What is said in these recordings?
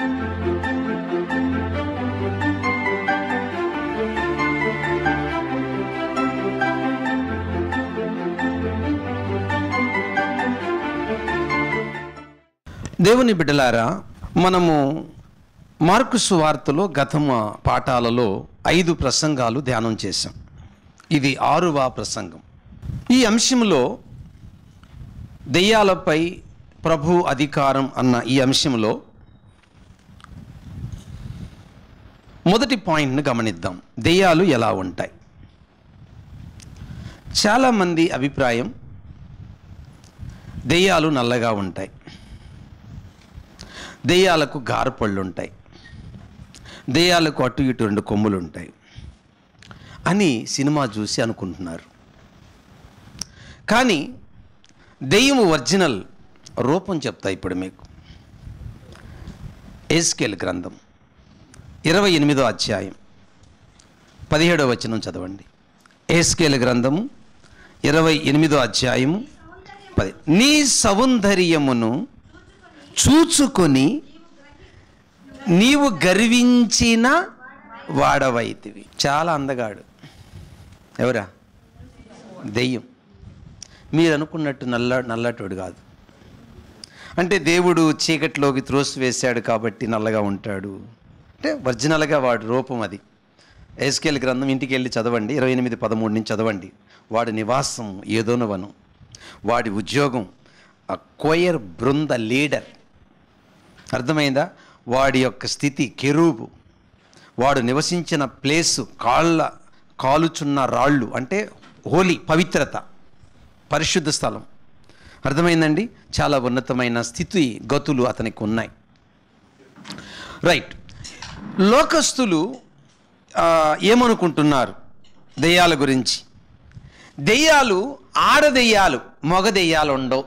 దేవుని బిడ్డలారా మనము మార్కు సువార్తలో గతమ పాఠాలలో ఐదు ప్రసంగాలు ధ్యానం చేశాం ఇది ఆరువ ప్రసంగం ఈ అంశంలో దెయ్యాలపై ప్రభు అధికారం అన్న ఈ అంశంలో మొదటి పాయింట్ను గమనిద్దాం దెయ్యాలు ఎలా ఉంటాయి చాలామంది అభిప్రాయం దెయ్యాలు నల్లగా ఉంటాయి దెయ్యాలకు గారపళ్ళు ఉంటాయి దెయ్యాలకు అటు ఇటు రెండు కొమ్ములు ఉంటాయి అని సినిమా చూసి అనుకుంటున్నారు కానీ దెయ్యం ఒరిజినల్ రూపం చెప్తా ఇప్పుడు మీకు ఏస్కేల్ గ్రంథం ఇరవై ఎనిమిదో అధ్యాయం పదిహేడో వచనం చదవండి ఏస్కేల్ గ్రంథము ఇరవై ఎనిమిదో అధ్యాయము పది నీ సౌందర్యమును చూచుకొని నీవు గర్వించిన వాడవైతివి చాలా అందగాడు ఎవరా దెయ్యం మీరు అనుకున్నట్టు నల్ల నల్లటోడు కాదు అంటే దేవుడు చీకటిలోకి త్రోసివేశాడు కాబట్టి నల్లగా ఉంటాడు అంటే ఒరిజినల్గా వాడి రూపం అది ఎస్కేల్ గ్రంథం ఇంటికి వెళ్ళి చదవండి ఇరవై ఎనిమిది పదమూడు నుంచి చదవండి వాడి నివాసం ఏదోనవను వాడి ఉద్యోగం ఆ కోయర్ బృంద లీడర్ అర్థమైందా వాడి యొక్క స్థితి కెరూబు వాడు నివసించిన ప్లేసు కాళ్ళ కాలుచున్న రాళ్ళు అంటే హోలీ పవిత్రత పరిశుద్ధ స్థలం అర్థమైందండి చాలా ఉన్నతమైన స్థితి గతులు అతనికి ఉన్నాయి రైట్ లోకస్తులు ఆ, ఏమనుకుంటున్నారు దెయ్యాల గురించి దెయ్యాలు ఆడ దెయ్యాలు మగ దెయ్యాలు ఉండవు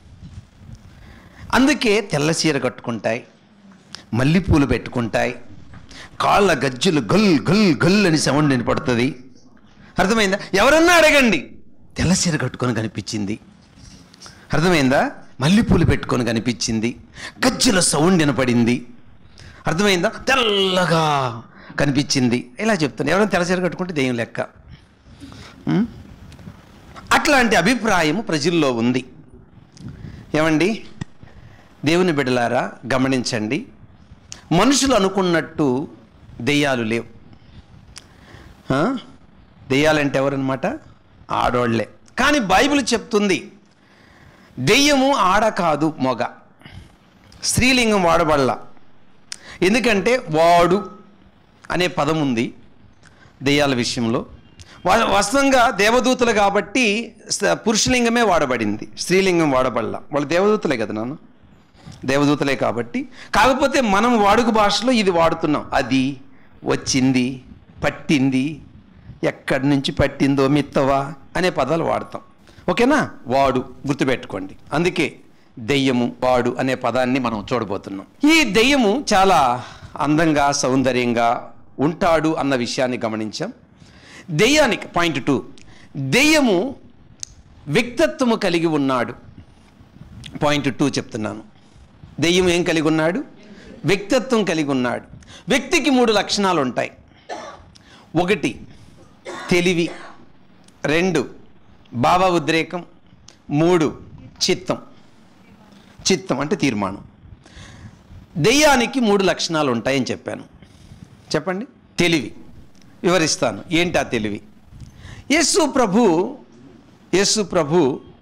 అందుకే తెల్ల చీర కట్టుకుంటాయి మల్లెపూలు పెట్టుకుంటాయి కాళ్ళ గజ్జులు గల్ గల్ గల్ అని సౌండ్ వినపడుతుంది అర్థమైందా ఎవరన్నా అడగండి తెల్ల చీర కట్టుకొని కనిపించింది అర్థమైందా మల్లెపూలు పెట్టుకొని కనిపించింది గజ్జుల సౌండ్ వినపడింది అర్థమైందా తెల్లగా కనిపించింది ఇలా చెప్తాను ఎవరైనా తెల్ల చీర కట్టుకుంటే దెయ్యం లెక్క ఉం? అట్లాంటి అభిప్రాయం ప్రజల్లో ఉంది ఏమండి దేవుని బిడ్డలారా గమనించండి మనుషులు అనుకున్నట్టు దెయ్యాలు లేవు ఆ? దెయ్యాలంటే ఎవరనమాట ఆడోళ్లే కానీ బైబిల్ చెప్తుంది దెయ్యము ఆడ కాదు మొగ స్త్రీలింగం వాడబడలా ఎందుకంటే వాడు అనే పదం ఉంది దెయ్యాల విషయంలో వా- వాస్తవంగా దేవదూతలు కాబట్టి స- పురుషలింగమే వాడబడింది స్త్రీలింగం వాడబడలా వాళ్ళు దేవదూతలే కదా నాన్న దేవదూతలే కాబట్టి కాకపోతే మనం వాడుక భాషలో ఇది వాడుతున్నాం అది వచ్చింది పట్టింది ఎక్కడి నుంచి పట్టిందో మిత్తవా అనే పదాలు వాడతాం ఓకేనా వాడు గుర్తుపెట్టుకోండి అందుకే దెయ్యము వాడు అనే పదాన్ని మనం చూడబోతున్నాం ఈ దెయ్యము చాలా అందంగా సౌందర్యంగా ఉంటాడు అన్న విషయాన్ని గమనించాం దెయ్యానికి పాయింట్ టూ దెయ్యము వ్యక్తిత్వము కలిగి ఉన్నాడు పాయింట్ టూ చెప్తున్నాను దెయ్యం ఏం కలిగి ఉన్నాడు వ్యక్తిత్వం కలిగి ఉన్నాడు వ్యక్తికి మూడు లక్షణాలు ఉంటాయి ఒకటి తెలివి రెండు భావ ఉద్రేకం మూడు చిత్తం చిత్తం అంటే తీర్మానం దెయ్యానికి మూడు లక్షణాలు ఉంటాయని చెప్పాను చెప్పండి తెలివి వివరిస్తాను ఏంటి ఆ తెలివి యేసు ప్రభు యేసు ప్రభు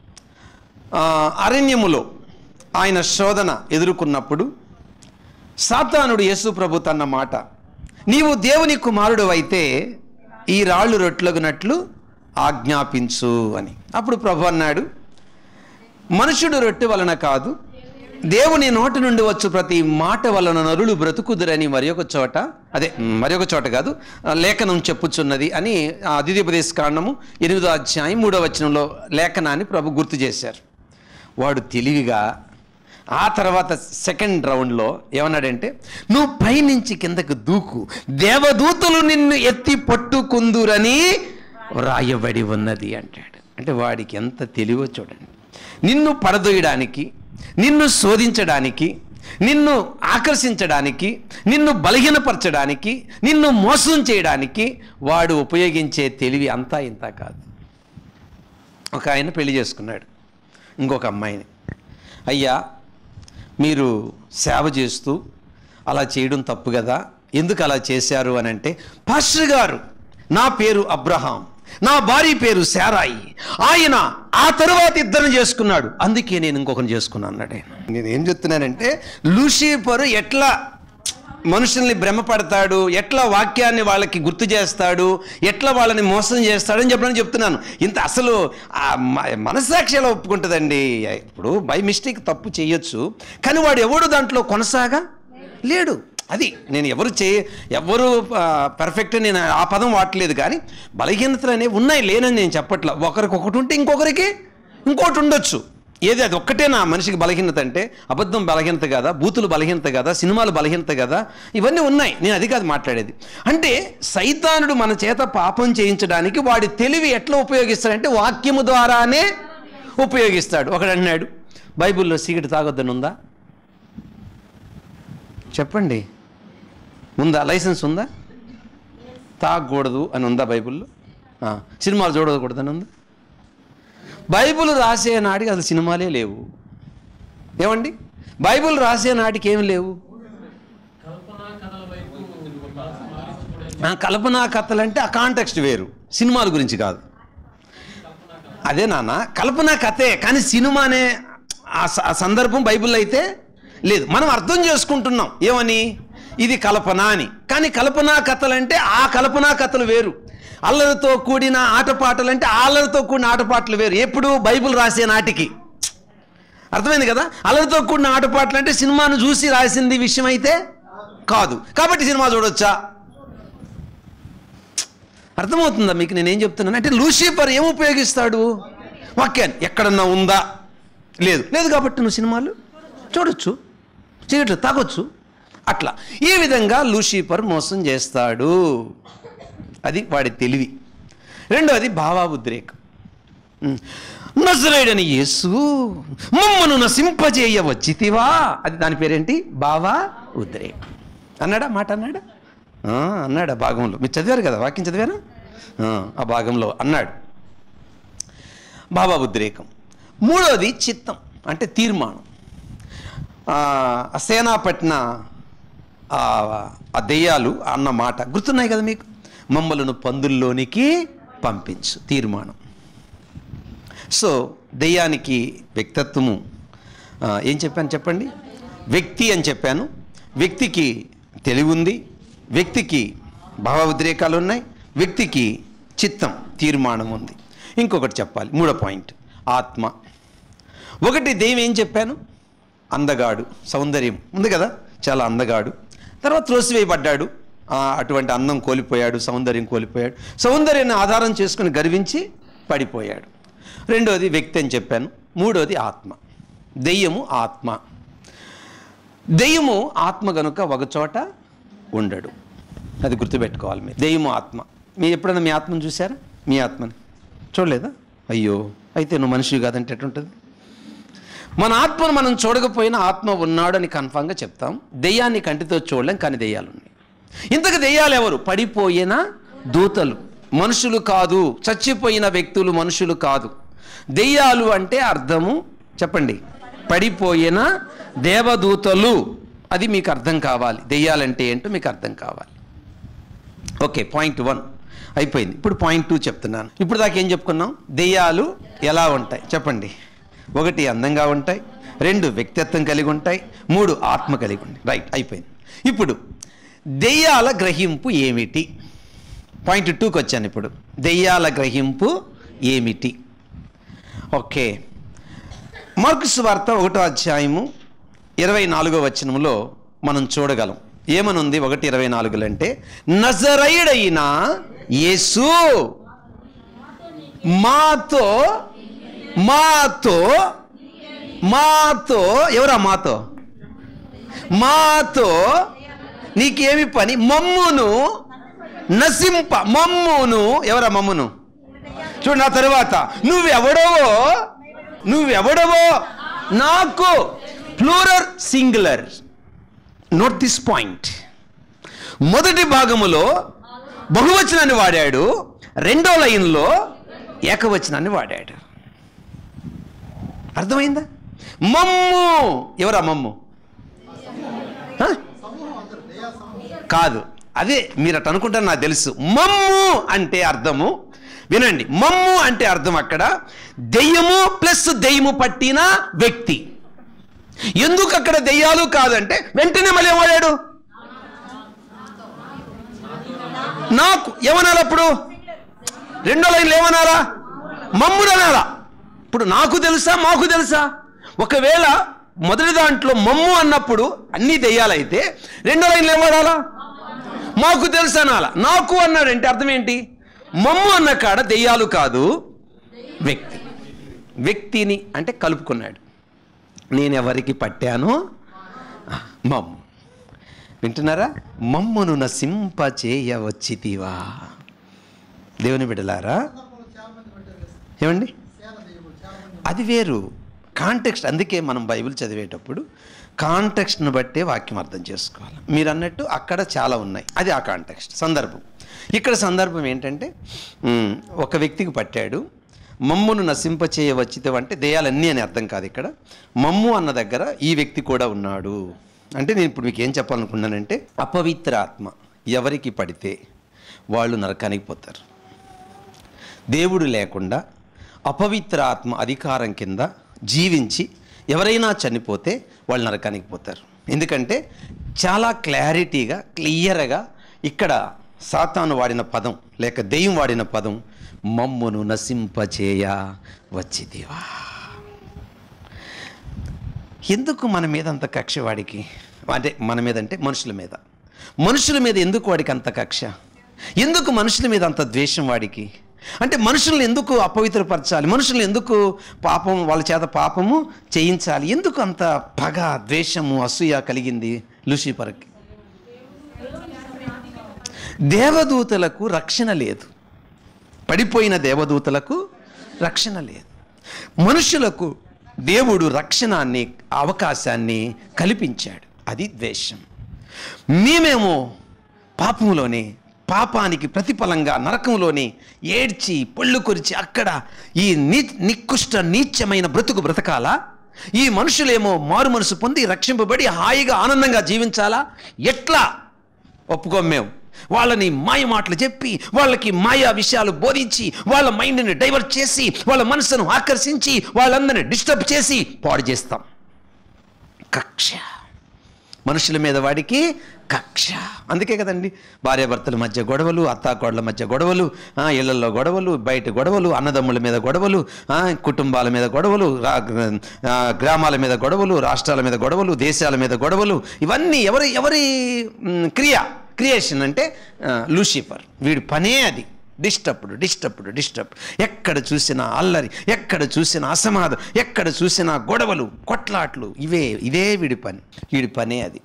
ఆ, అరణ్యములో ఆయన శోధన ఎదుర్కొన్నప్పుడు సాతానుడు యేసు ప్రభు తన్న మాట నీవు దేవుని కుమారుడు అయితే ఈ రాళ్ళు రొట్లగునట్లు ఆజ్ఞాపించు అని అప్పుడు ప్రభు అన్నాడు మనుషుడు రొట్టె వలన కాదు దేవుని నోటి నుండి వచ్చు ప్రతి మాట వలన నరులు బ్రతుకుదురని మరి ఒక చోట అదే మరి ఒక చోట కాదు ఆ, లేఖనం చెప్పుచున్నది అని ఆ ద్వితీయోపదేశ కాండము ఎనిమిదో అధ్యాయం మూడో వచనంలో లేఖనాన్ని ప్రభు గుర్తు చేశారు వాడు తెలివిగా ఆ తర్వాత సెకండ్ రౌండ్లో ఏమన్నాడంటే నువ్వు పైనుంచి కిందకు దూకు దేవదూతలు నిన్ను ఎత్తి పట్టుకుందురని వ్రాయబడి ఉన్నది అంటాడు అంటే వాడికి ఎంత తెలివో చూడండి నిన్ను పడదోయడానికి నిన్ను శోధించడానికి నిన్ను ఆకర్షించడానికి నిన్ను బలహీనపరచడానికి నిన్ను మోసం చేయడానికి వాడు ఉపయోగించే తెలివి అంతా ఇంత కాదు ఒక ఆయన పెళ్లి చేసుకున్నాడు ఇంకొక అమ్మాయిని అయ్యా మీరు సేవ చేస్తూ అలా చేయడం తప్పు కదా ఎందుకు అలా చేశారు అని అంటే పాస్టర్ గారు నా పేరు అబ్రహాం నా భార్య పేరు శారాయి ఆయన ఆ తరువాత ఇద్దరిని చేసుకున్నాడు అందుకే నేను ఇంకొకరిని చేసుకున్నాను అన్నాడు ఆయన. నేను ఏం చెప్తున్నానంటే లూసిఫర్ ఎట్లా మనుషుల్ని భ్రమపడతాడు ఎట్లా వాక్యాన్ని వాళ్ళకి గుర్తు చేస్తాడు ఎట్లా వాళ్ళని మోసం చేస్తాడని చెప్పడానికి చెప్తున్నాను ఇంత అసలు ఆ మ- మనస్సాక్షి ఎలా ఒప్పుకుంటుందండి ఇప్పుడు బై మిస్టేక్ తప్పు చేయొచ్చు కానీ వాడు ఎవడు దాంట్లో కొనసాగా లేడు అది నేను ఎవరు చే ఎవరు పర్ఫెక్ట్ నేను ఆ పదం వాడలేదు కానీ బలహీనతలు అనేవి ఉన్నాయి లేనని నేను చెప్పట్లా ఒకరికి ఒకటి ఉంటే ఇంకొకరికి ఇంకోటి ఉండొచ్చు ఏది అది ఒక్కటే నా మనిషికి బలహీనత అంటే అబద్ధం బలహీనత కదా బూతులు బలహీనత కదా సినిమాలు బలహీనత కదా ఇవన్నీ ఉన్నాయి నేను అది కాదు మాట్లాడేది అంటే సైతానుడు మన చేత పాపం చేయించడానికి వాడి తెలివి ఎట్లా ఉపయోగిస్తాడంటే వాక్యము ద్వారానే ఉపయోగిస్తాడు ఒకడు అన్నాడు బైబిల్లో సిగరెట్ తాగొద్దని ఉందా చెప్పండి ఉందా లైసెన్స్ ఉందా తాగకూడదు అని ఉందా బైబిల్లో ఆ, సినిమాలు చూడకూడదని ఉందా బైబిల్ రాసే నాటికి అసలు సినిమాలే లేవు ఏమండి బైబిల్ రాసే నాటికి ఏమి లేవు ఆ, కల్పనా కథలు అంటే ఆ కాంటెక్స్ట్ వేరు సినిమాల గురించి కాదు అదే నాన్న కల్పనా కథే కానీ సినిమా అనే ఆ స- ఆ సందర్భం బైబిల్లో అయితే లేదు మనం అర్థం చేసుకుంటున్నాం ఏమని ఇది కల్పన అని కానీ కల్పనా కథలు అంటే ఆ కల్పనా కథలు వేరు అల్లరితో కూడిన ఆటపాటలు అంటే ఆ అల్లరితో కూడిన ఆటపాటలు వేరు ఎప్పుడు బైబిల్ రాసే నాటికి అర్థమైంది కదా అల్లరితో కూడిన ఆటపాటలు అంటే సినిమాను చూసి రాసింది విషయం అయితే కాదు కాబట్టి సినిమా చూడొచ్చా అర్థమవుతుందా మీకు నేనేం చెప్తున్నాను అంటే లూసిఫర్ ఏం ఉపయోగిస్తాడు వాక్యాన్ని ఎక్కడన్నా ఉందా లేదు లేదు కాబట్టి నువ్వు సినిమాలు చూడొచ్చు చేయట్లు తాగొచ్చు అట్లా ఈ విధంగా లూసిఫర్ మోసం చేస్తాడు అది వాడి తెలివి రెండవది భావాబుద్రేకం నజరేడని యేసు మమ్మను నశింపజేయ వచ్చితివా అది దాని పేరేంటి భావా ఉద్రేకం అన్నాడా మాట అన్నాడా ఆ, అన్నాడు ఆ భాగంలో మీరు చదివారు కదా వాక్యం చదివారా ఆ, ఆ భాగంలో అన్నాడు భావా ఉద్రేకం మూడోది చిత్తం అంటే తీర్మానం ఆ, ఆ సేనాపట్న ఆ ఆ దెయ్యాలు అన్న మాట గుర్తున్నాయి కదా మీకు మమ్మలను పందుల్లోనికి పంపించు తీర్మానం సో దెయ్యానికి వ్యక్తిత్వము ఆ, ఏం చెప్పాను చెప్పండి వ్యక్తి అని చెప్పాను వ్యక్తికి తెలివి ఉంది వ్యక్తికి భావ ఉద్రేకాలు ఉన్నాయి వ్యక్తికి చిత్తం తీర్మానం ఉంది ఇంకొకటి చెప్పాలి మూడో పాయింట్ ఆత్మ ఒకటి దెయ్యం ఏం చెప్పాను అందగాడు సౌందర్యం ఉంది కదా చాలా అందగాడు తర్వాత త్రోసివేయబడ్డాడు ఆ, అటువంటి అందం కోల్పోయాడు సౌందర్యం కోల్పోయాడు సౌందర్యాన్ని ఆధారం చేసుకుని గర్వించి పడిపోయాడు రెండోది వ్యక్తి అని చెప్పాను మూడోది ఆత్మ దెయ్యము ఆత్మ దెయ్యము ఆత్మ గనుక ఒకచోట ఉండడు అది గుర్తుపెట్టుకోవాలి మీరు దెయ్యము ఆత్మ మీరు ఎప్పుడైనా మీ ఆత్మను చూసారా మీ ఆత్మని చూడలేదా అయ్యో అయితే నువ్వు మనిషి కాదంటే ఎట్టుంటుంది మన ఆత్మను మనం చూడకపోయినా ఆత్మ ఉన్నాడు అని కన్ఫామ్గా చెప్తాం దెయ్యాన్ని కంటితో చూడలేం కానీ దెయ్యాలు ఉన్నాయి ఇంతకు దెయ్యాలు ఎవరు పడిపోయిన దూతలు మనుషులు కాదు చచ్చిపోయిన వ్యక్తులు మనుషులు కాదు దెయ్యాలు అంటే అర్థము చెప్పండి పడిపోయిన దేవదూతలు అది మీకు అర్థం కావాలి దెయ్యాలంటే ఏంటో మీకు అర్థం కావాలి ఓకే పాయింట్ వన్ అయిపోయింది ఇప్పుడు పాయింట్ టూ చెప్తున్నాను ఇప్పుడు దాకా ఏం చెప్పుకున్నాం దెయ్యాలు ఎలా ఉంటాయి చెప్పండి ఒకటి అందంగా ఉంటాయి రెండు వ్యక్తిత్వం కలిగి ఉంటాయి మూడు ఆత్మ కలిగి ఉంటాయి రైట్ అయిపోయింది ఇప్పుడు దెయ్యాల గ్రహింపు ఏమిటి పాయింట్ టూకి వచ్చాను ఇప్పుడు దెయ్యాల గ్రహింపు ఏమిటి ఓకే మార్కుస్ వార్త ఒకటో అధ్యాయము ఇరవై నాలుగో వచనంలో మనం చూడగలం ఏమనుంది ఒకటి ఇరవై నాలుగులు అంటే నజరైడైన యేసు మాతో మాతో మాతో ఎవరా మాతో మాతో నీకేమి పని మమ్మును నశింప మమ్మును ఎవరా మమ్మును చూడు నా తరువాత నువ్వెవడవో నువ్వెవడవో నాకు plural singular note this point మొదటి భాగములో బహువచనాన్ని వాడాడు రెండో లైన్లో ఏకవచనాన్ని వాడాడు అర్థమైందా మమ్ము ఎవరా మమ్ము హ? కాదు అదే మీరు అట్ అనుకుంటారు నాకు తెలుసు మమ్ము అంటే అర్థము వినండి మమ్ము అంటే అర్థం అక్కడ దెయ్యము ప్లస్ దెయ్యము పట్టిన వ్యక్తి ఎందుకు అక్కడ దెయ్యాలు కాదంటే వెంటనే మళ్ళీ ఏం వాడాడు నాకు ఏమనాలి అప్పుడు రెండో లైన్లు ఏమనాలా మమ్ముడు అనాలా ఇప్పుడు నాకు తెలుసా మాకు తెలుసా ఒకవేళ మొదటి దాంట్లో మమ్ము అన్నప్పుడు అన్నీ దెయ్యాలైతే రెండో లైన్లు ఏం వాడాలా మాకు తెలుసు అనాల నాకు అన్నాడంటే అర్థం ఏంటి మమ్ము అన్న కాడ దెయ్యాలు కాదు వ్యక్తి వ్యక్తిని అంటే కలుపుకున్నాడు నేను ఎవరికి పట్టాను ఆ, మమ్ము వింటున్నారా మమ్మును నసింప చేయవచ్చితివా దేవుని బిడ్డలారా ఏమండి అది వేరు కాంటెక్స్ట్ అందుకే మనం బైబిల్ చదివేటప్పుడు కాంటెక్స్ట్ను బట్టే వాక్యం అర్థం చేసుకోవాలి మీరు అన్నట్టు అక్కడ చాలా ఉన్నాయి అది ఆ కాంటెక్స్ట్ సందర్భం ఇక్కడ సందర్భం ఏంటంటే ఉమ్, ఒక వ్యక్తికి పట్టాడు మమ్మును నశింప చేయవచ్చితే అంటే దేయాలన్నీ అని అర్థం కాదు ఇక్కడ మమ్ము అన్న దగ్గర ఈ వ్యక్తి కూడా ఉన్నాడు అంటే నేను ఇప్పుడు మీకు ఏం చెప్పాలనుకున్నానంటే అపవిత్ర ఆత్మ ఎవరికి పడితే వాళ్ళు నరకానికి పోతారు దేవుడు లేకుండా అపవిత్ర ఆత్మ అధికారం కింద జీవించి ఎవరైనా చనిపోతే వాళ్ళు నరకానికి పోతారు ఎందుకంటే చాలా క్లారిటీగా క్లియర్గా ఇక్కడ సాతాను వాడిన పదం లేక దెయ్యం వాడిన పదం మమ్మును నశింపచేయ వచ్చిదివా ఎందుకు మన మీద అంత కక్ష వాడికి అంటే మన మీద అంటే మనుషుల మీద మనుషుల మీద ఎందుకు వాడికి అంత కక్ష ఎందుకు మనుషుల మీద అంత ద్వేషం వాడికి అంటే మనుషుల్ని ఎందుకు అపవిత్రపరచాలి మనుషుల్ని ఎందుకు పాపం వాళ్ళ చేత పాపము చేయించాలి ఎందుకు అంత పగ ద్వేషము అసూయ కలిగింది లూసిఫర్కి దేవదూతలకు రక్షణ లేదు పడిపోయిన దేవదూతలకు రక్షణ లేదు మనుషులకు దేవుడు రక్షణాన్ని అవకాశాన్ని కల్పించాడు అది ద్వేషం మేమేమో పాపంలోనే పాపానికి ప్రతిఫలంగా నరకంలోనే ఏడ్చి పళ్ళు కొరిచి అక్కడ ఈ నీ నికృష్ట నీచమైన బ్రతుకు బ్రతకాలా ఈ మనుషులేమో మారు మనసు పొంది రక్షింపబడి హాయిగా ఆనందంగా జీవించాలా ఎట్లా ఒప్పుకోం మేము వాళ్ళని మాయ మాటలు చెప్పి వాళ్ళకి మాయా విషయాలు బోధించి వాళ్ళ మైండ్ని డైవర్ట్ చేసి వాళ్ళ మనసును ఆకర్షించి వాళ్ళందరిని డిస్టర్బ్ చేసి పాడు చేస్తాం కక్ష మనుషుల మీద వాడికి కక్ష అందుకే కదండి భార్యాభర్తల మధ్య గొడవలు అత్తాకోడల మధ్య గొడవలు ఆ, ఇళ్లలో గొడవలు బయట గొడవలు అన్నదమ్ముల మీద గొడవలు ఆ, కుటుంబాల మీద గొడవలు రా- ఆ, గ్రామాల మీద గొడవలు రాష్ట్రాల మీద గొడవలు దేశాల మీద గొడవలు ఇవన్నీ ఎవరి ఎవరి మ్, క్రియ క్రియేషన్ అంటే ఆ, లూసిఫర్ వీడి పనే అది డిస్టర్బ్డ్ డిస్టర్బ్డ్ డిస్టర్బ్ ఎక్కడ చూసినా అల్లరి ఎక్కడ చూసినా అసమాధం ఎక్కడ చూసినా గొడవలు కొట్లాట్లు ఇవే ఇదే వీడి పని వీడి పనే అది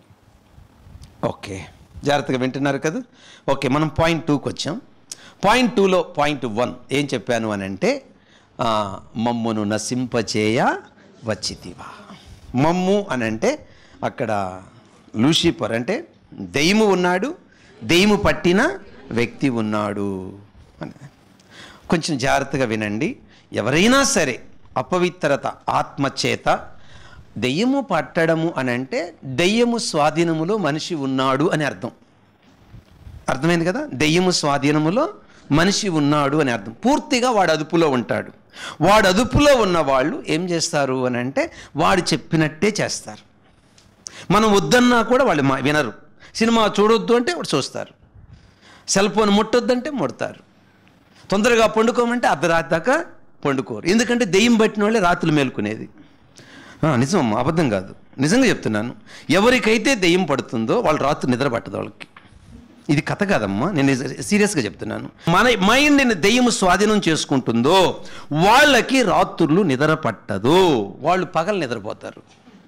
ఓకే జాగ్రత్తగా వింటున్నారు కదా ఓకే మనం పాయింట్ టూకి వచ్చాం పాయింట్ టూలో పాయింట్ వన్ ఏం చెప్పాను అని అంటే ఆ, మమ్మును నశింపచేయ వచ్చితివా మమ్ము అని అంటే అక్కడ లూసిఫర్ అంటే దెయ్యము ఉన్నాడు దెయ్యము పట్టిన వ్యక్తి ఉన్నాడు అని కొంచెం జాగ్రత్తగా వినండి ఎవరైనా సరే అపవిత్రత ఆత్మచేత దెయ్యము పట్టడము అని అంటే దెయ్యము స్వాధీనములో మనిషి ఉన్నాడు అని అర్థం అర్థమైంది కదా దెయ్యము స్వాధీనములో మనిషి ఉన్నాడు అని అర్థం పూర్తిగా వాడు అదుపులో ఉంటాడు వాడు అదుపులో ఉన్న వాళ్ళు ఏం చేస్తారు అని అంటే వాడు చెప్పినట్టే చేస్తారు మనం వద్దన్నా కూడా వాళ్ళు మా వినరు సినిమా చూడొద్దు అంటే వాడు చూస్తారు సెల్ ఫోన్ ముట్టొద్దంటే ముడతారు తొందరగా పండుకోమంటే అర్ధరాత్రి దాకా పండుకోరు ఎందుకంటే దెయ్యం పట్టిన వాళ్ళే రాత్రులు మేలుకునేది ఆ, నిజం అమ్మా అబద్ధం కాదు నిజంగా చెప్తున్నాను ఎవరికైతే దెయ్యం పడుతుందో వాళ్ళు రాత్రి నిద్ర పట్టదు వాళ్ళకి ఇది కథ కాదమ్మా నేను నిజ- సీరియస్గా చెప్తున్నాను మన మైండ్ని దెయ్యం స్వాధీనం చేసుకుంటుందో వాళ్ళకి రాత్రులు నిద్ర పట్టదు వాళ్ళు పగలు నిద్రపోతారు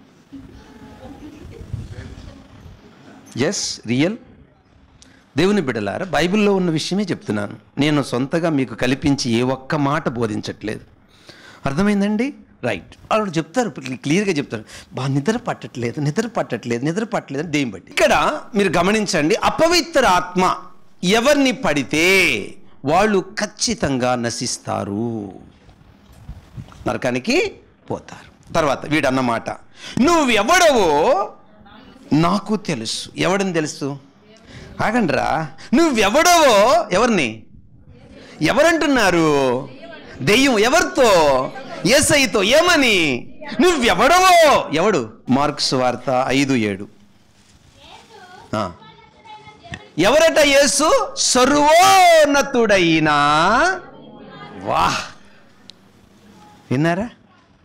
ఎస్ రియల్ దేవుని బిడ్డలారా బైబిల్లో ఉన్న విషయమే చెప్తున్నాను నేను సొంతగా మీకు కల్పించి ఏ ఒక్క మాట బోధించట్లేదు అర్థమైందండి రైట్ వాళ్ళు చెప్తారు క్లియర్గా చెప్తారు బా నిద్ర పట్టట్లేదు నిద్ర పట్టట్లేదు నిద్ర పట్టలేదు అని దెయ్యం బట్టి ఇక్కడ మీరు గమనించండి అపవిత్ర ఆత్మ ఎవరిని పడితే వాళ్ళు ఖచ్చితంగా నశిస్తారు నరకానికి పోతారు తర్వాత వీడు అన్నమాట నువ్వెవడవో నాకు తెలుసు ఎవడని తెలుసు ఆగండ్రా నువ్వెవడవో ఎవరిని ఎవరంటున్నారు దెయ్యం ఎవరితో ఏసైతో ఏమని నువ్వెవడవో ఎవడు మార్క్స్ వార్త ఐదు ఏడు ఆ. ఎవరట యేసు సర్వోన్నతుడైనా వాహ్ విన్నారా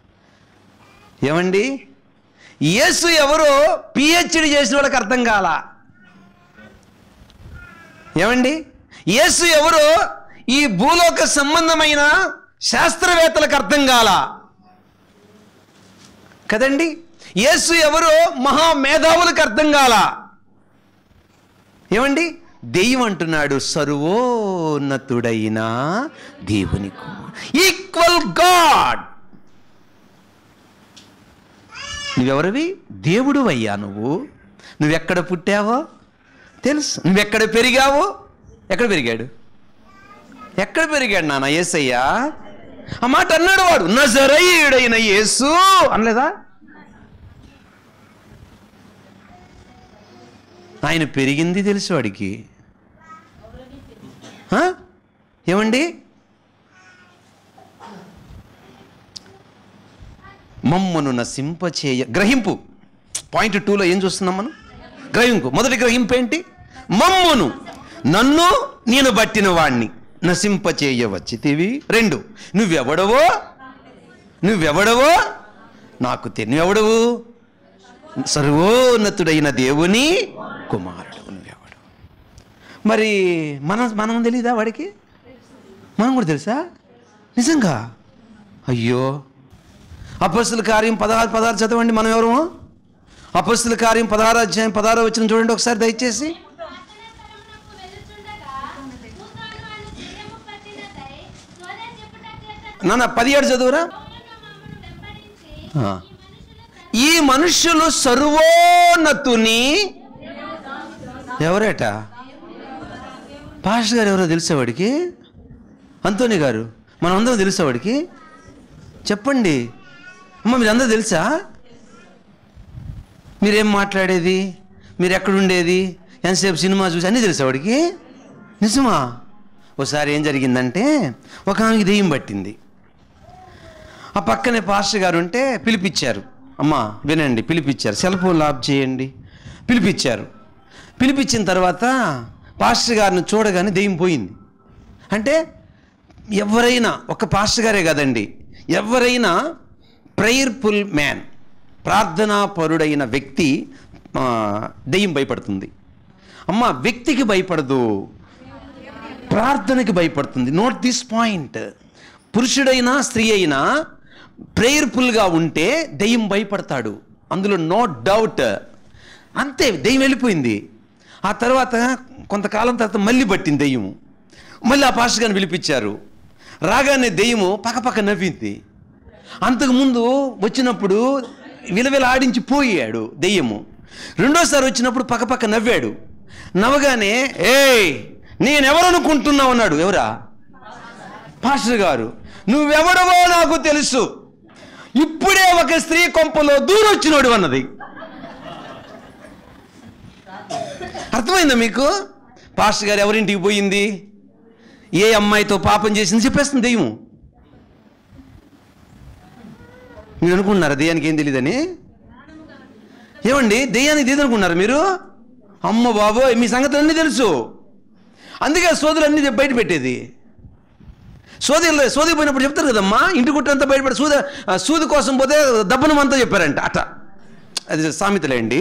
ఏమండి యేసు ఎవరో పిహెచ్డి చేసిన వాళ్ళకి అర్థం కాల ఏమండి యేసు ఎవరో ఈ భూలోక సంబంధమైన శాస్త్రవేత్తలకు అర్థం కాల కదండి యేసు ఎవరో మహా మేధావులకు అర్థం కాల ఏమండి దెయ్యం అంటున్నాడు సర్వోన్నతుడైన దేవుని ఈక్వల్ గాడ్ నువ్వెవరివి దేవుడు అయ్యా నువ్వు నువ్వెక్కడ పుట్టావో తెలుసు నువ్వెక్కడ పెరిగావో ఎక్కడ పెరిగాడు ఎక్కడ పెరిగాడు నాన్న యేసయ్యా ఆ మాట అన్నాడు వాడు నజరయుడైన యేసు అనలేదా ఆయన పెరిగింది తెలుసు వాడికి ఆ? ఏమండి మమ్మను నశింపచేయ గ్రహింపు పాయింట్ టూలో ఏం చూస్తున్నాం మనం గ్రహింపు మొదటి గ్రహింపు ఏంటి మమ్మును నన్ను నేను బట్టిన వాణ్ణి నశింపచేయవచ్చితివి రెండు నువ్వెవడవో నువ్వెవడవో నాకు తె నువ్వెవడవు సర్వోన్నతుడైన దేవుని కుమారుడు నువ్వెవడు మరి మనం మనం తెలీదా వాడికి మనం కూడా తెలుసా నిజంగా అయ్యో అపస్తుల కార్యం పదహారు పదహారు చదవండి మనం ఎవరు అపస్తుల కార్యం పదహారు అధ్యాయం పదహారు వచ్చిన చూడండి ఒకసారి దయచేసి నాన్న పదిహేడు చదువురా ఆ. ఈ మనుష్యులు సర్వోన్నతుని ఎవరేట పాస్టర్ గారు ఎవరో తెలుసా వాడికి అంతోని గారు మనం అందరం తెలుసా వాడికి చెప్పండి అమ్మ మీరందరూ తెలుసా మీరేం మాట్లాడేది మీరు ఎక్కడుండేది ఎంతసేపు సినిమా చూసి అన్నీ తెలుసా వాడికి నిజమా ఒకసారి ఏం జరిగిందంటే ఒక ఆమెకి దెయ్యం పట్టింది ఆ పక్కనే పాస్టర్ గారు ఉంటే పిలిపించారు అమ్మా వినండి పిలిపించారు సెల్ ఫోన్ ఆఫ్ చేయండి పిలిపించారు పిలిపించిన తర్వాత పాస్టర్ గారిని చూడగానే దెయ్యం పోయింది అంటే ఎవరైనా ఒక పాస్టర్ గారే కదండి ఎవరైనా ప్రేయర్ఫుల్ మ్యాన్ ప్రార్థనా పరుడైన వ్యక్తి ఆ, దెయ్యం భయపడుతుంది అమ్మ వ్యక్తికి భయపడదు ప్రార్థనకి భయపడుతుంది నోట్ దిస్ పాయింట్ పురుషుడైనా స్త్రీ అయినా ప్రేయర్ఫుల్గా ఉంటే దెయ్యం భయపడతాడు అందులో నో డౌట్ అంతే దెయ్యం వెళ్ళిపోయింది ఆ తర్వాత కొంతకాలం తర్వాత మళ్ళీ పట్టింది దెయ్యము మళ్ళీ ఆ పాస్టర్ గారిని పిలిపించారు రాగానే దెయ్యము పక్కపక్క నవ్వింది అంతకుముందు వచ్చినప్పుడు విలవిల ఆడించి పోయాడు దెయ్యము రెండోసారి వచ్చినప్పుడు పక్కపక్క నవ్వాడు నవ్వగానే ఏయ్ నేనెవరనుకుంటున్నావు అన్నాడు ఎవరా పాస్టర్ గారు నువ్వెవడవో నాకు తెలుసు ఇప్పుడే ఒక స్త్రీ కొంపలో దూరొచ్చినోడు అన్నది అర్థమైందా మీకు పాస్టర్ గారు ఎవరింటికి పోయింది ఏ అమ్మాయితో పాపం చేసింది చెప్పేస్తుంది దెయ్యం మీరు అనుకుంటున్నారా దెయ్యానికి ఏం తెలియదని ఏమండి దెయ్యానికి తెలియదు అనుకున్నారు మీరు అమ్మ బాబో మీ సంగతులు అన్నీ తెలుసు అందుకే సోదరులు అన్నీ బయట పెట్టేది సోది సోదికి పోయినప్పుడు చెప్తారు కదమ్మా ఇంటి గుట్టంతా బయటపడి సూది ఆ, సూది కోసం పోతే దబ్బనం అంతా చెప్పారంట అట అది సామెతలే అండి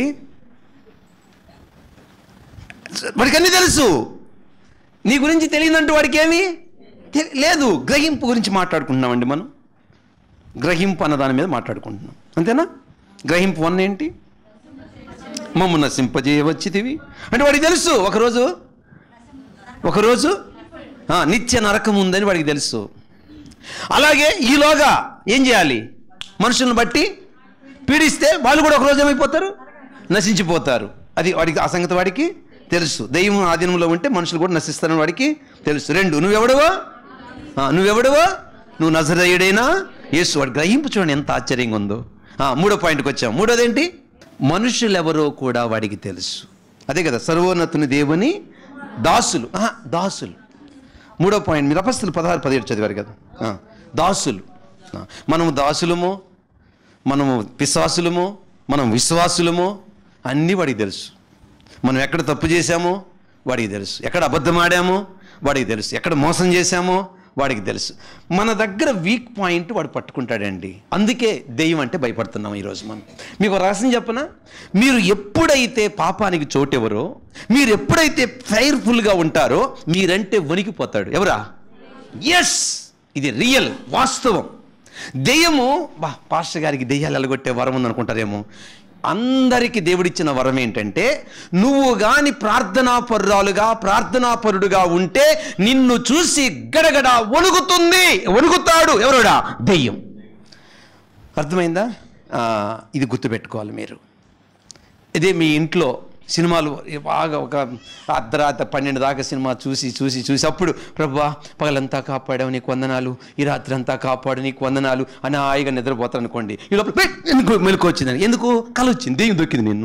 వాడికి అన్నీ తెలుసు నీ గురించి తెలియదంటూ వాడికి ఏమి తెలి- లేదు గ్రహింపు గురించి మాట్లాడుకుంటున్నామండి మనం గ్రహింపు అన్న దాని మీద మాట్లాడుకుంటున్నాం అంతేనా గ్రహింపు వన్ ఏంటి మమ్మ నశింపజేయవచ్చితివి అంటే వాడికి తెలుసు ఒకరోజు ఒకరోజు ఆ, నిత్య నరకం ఉందని వాడికి తెలుసు అలాగే ఈలోగా ఏం చేయాలి మనుషులను బట్టి పీడిస్తే వాళ్ళు కూడా ఒకరోజు ఏమైపోతారు నశించిపోతారు అది వాడికి ఆ సంగతి వాడికి తెలుసు దెయ్యం ఆధీనంలో ఉంటే మనుషులు కూడా నశిస్తారని వాడికి తెలుసు రెండు నువ్వెవడవో ఆ, నువ్వెవడవో నువ్వు నజరేయుడైనా యేసు వాడు గ్రహింపు చూడండి ఎంత ఆశ్చర్యంగా ఉందో ఆ, మూడో పాయింట్కి వచ్చాం మూడోదేంటి మనుషులెవరో కూడా వాడికి తెలుసు అదే కదా సర్వోన్నతుని దేవుని దాసులు ఆహా, దాసులు మూడో పాయింట్ మీరు అపస్తులు పదహారు పదిహేడు చదివారు కదా ఆ, దాసులు ఆ, మనము దాసులము మనము పిశాసులము మనం విశ్వాసులము అన్నీ వాడికి తెలుసు మనం ఎక్కడ తప్పు చేశామో వాడికి తెలుసు ఎక్కడ అబద్ధం ఆడామో వాడికి తెలుసు ఎక్కడ మోసం చేశామో వాడికి తెలుసు మన దగ్గర వీక్ పాయింట్ వాడు పట్టుకుంటాడండి అందుకే దెయ్యం అంటే భయపడుతున్నాం ఈరోజు మనం మీకు ఒక రహస్యం చెప్పనా మీరు ఎప్పుడైతే పాపానికి చోటెవరో మీరు ఎప్పుడైతే ఫైర్ఫుల్గా ఉంటారో మీరంటే వణికిపోతాడు ఎవరా ఎస్ ఇది రియల్ వాస్తవం దెయ్యము బా పాస్టర్ గారికి దెయ్యాలు ఎలగొట్టే వరం ఉందనుకుంటారేమో అందరికీ దేవుడిచ్చిన వరం ఏంటంటే నువ్వు గాని ప్రార్థనా పరురాలుగా ప్రార్థనాపరుడుగా ఉంటే నిన్ను చూసి గడగడ వణుకుతుంది వణుకుతాడు ఎవరుడా దెయ్యం అర్థమైందా ఆ, ఇది గుర్తుపెట్టుకోవాలి మీరు ఇదే మీ ఇంట్లో సినిమాలు బాగా ఒక అర్ధరాత్రి పన్నెండు దాకా సినిమా చూసి చూసి చూసి అప్పుడు ప్రభా పగలంతా కాపాడావు నీకు వందనాలు ఈ రాత్రి అంతా కాపాడు నీకు వందనాలు అని హాయిగా నిద్రపోతాను అనుకోండి ఈ లోపల "పె!" ఎందుకు మెలకు వచ్చిందని ఎందుకు కల వచ్చింది దెయ్యం దొక్కింది నిన్ను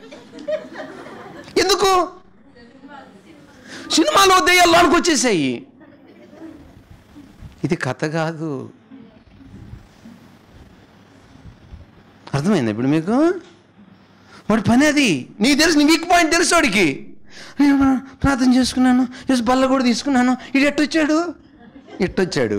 ఎందుకు సినిమాలో దెయ్యాలు లోనికి వచ్చేసాయి ఇది కథ కాదు అర్థమైంది ఇప్పుడు మీకు వాడి పని అది నీకు తెలుసు నీ వీక్ పాయింట్ తెలుసు వాడికి నేను ప్రార్థన చేసుకున్నాను చేసి బల్ల కూడా తీసుకున్నాను ఇది ఎట్టొచ్చాడు ఎట్టొచ్చాడు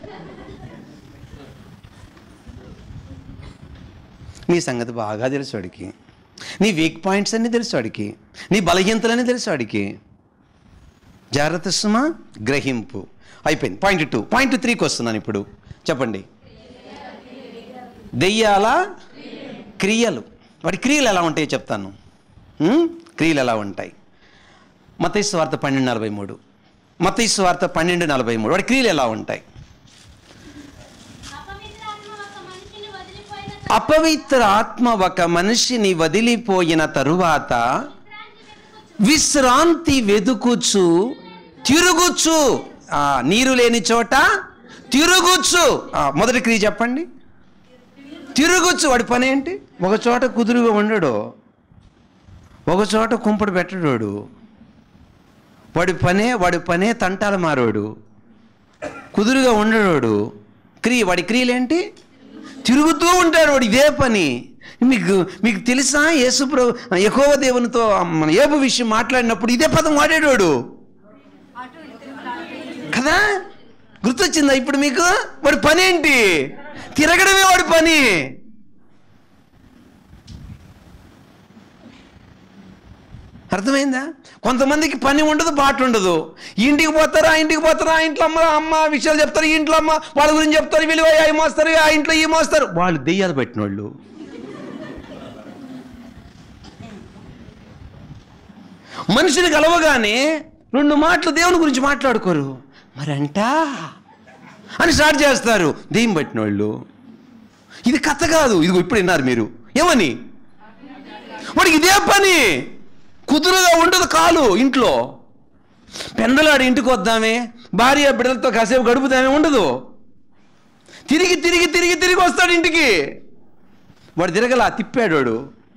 నీ సంగతి బాగా తెలుసు వాడికి నీ వీక్ పాయింట్స్ అన్నీ తెలుసు వాడికి నీ బలహీనతలన్నీ తెలుసు వాడికి జాగ్రత్త సుమా గ్రహింపు అయిపోయింది పాయింట్ టూ పాయింట్ త్రీకి వస్తున్నాను ఇప్పుడు చెప్పండి దెయ్యాల క్రియలు వాడి క్రియలు ఎలా ఉంటాయో చెప్తాను ఉం? క్రియలు ఎలా ఉంటాయి మతైసు వార్త పన్నెండు నలభై మూడు మతైసు వార్త పన్నెండు నలభై మూడు వాడి క్రియలు ఎలా ఉంటాయి అపవిత్ర ఆత్మ ఒక మనిషిని వదిలిపోయిన అపవిత్ర ఆత్మ ఒక మనిషిని వదిలిపోయిన తరువాత విశ్రాంతి వెతుకుచు తిరుగుచు ఆ, నీరు లేని చోట తిరుగుచు ఆ, మొదటి క్రియ చెప్పండి తిరుగుచు వాడి పని ఏంటి ఒక చోట కుదురుగా ఉండడు ఒక చోట కుంపడు పెట్టడాడు వాడి పనే వాడి పనే తంటాల మారోడు కుదురుగా ఉండడు క్రియ వాడి క్రియలేంటి తిరుగుతూ ఉంటాడు వాడు ఇదే పని మీకు మీకు తెలుసా యేసుప్రభు యెహోవ దేవునితో మన ఏబు విషయం మాట్లాడినప్పుడు ఇదే పదం వాడేవాడు కదా గుర్తొచ్చిందా ఇప్పుడు మీకు వాడి పని ఏంటి తిరగడమే వాడి పని అర్థమైందా కొంతమందికి పని ఉండదు బాట ఉండదు ఇంటికి పోతారు ఆ ఇంటికి పోతారు ఆ ఇంట్లో అమ్మ అమ్మ విషయాలు చెప్తారు ఈ ఇంట్లో అమ్మ వాళ్ళ గురించి చెప్తారు వీళ్ళు పోయి అవి మోస్తారు ఆ ఇంట్లో ఈ మోస్తారు వాళ్ళు దెయ్యాలు పెట్టిన వాళ్ళు మనిషిని కలవగానే రెండు మాటలు దేవుని గురించి మాట్లాడుకోరు మరంటా అని స్టార్ట్ చేస్తారు దెయ్యం పట్టిన వాళ్ళు ఇది కథ కాదు ఇది ఇప్పుడు విన్నారు మీరు ఏమని వాడికి ఇదే పని కుదురుగా ఉండదు కాలు ఇంట్లో పెందలాడి ఇంటికి వద్దామే భార్య బిడ్డలతో కాసేపు గడుపుదామే ఉండదు తిరిగి తిరిగి తిరిగి తిరిగి వస్తాడు ఇంటికి వాడు తిరగలా తిప్పాడు వాడు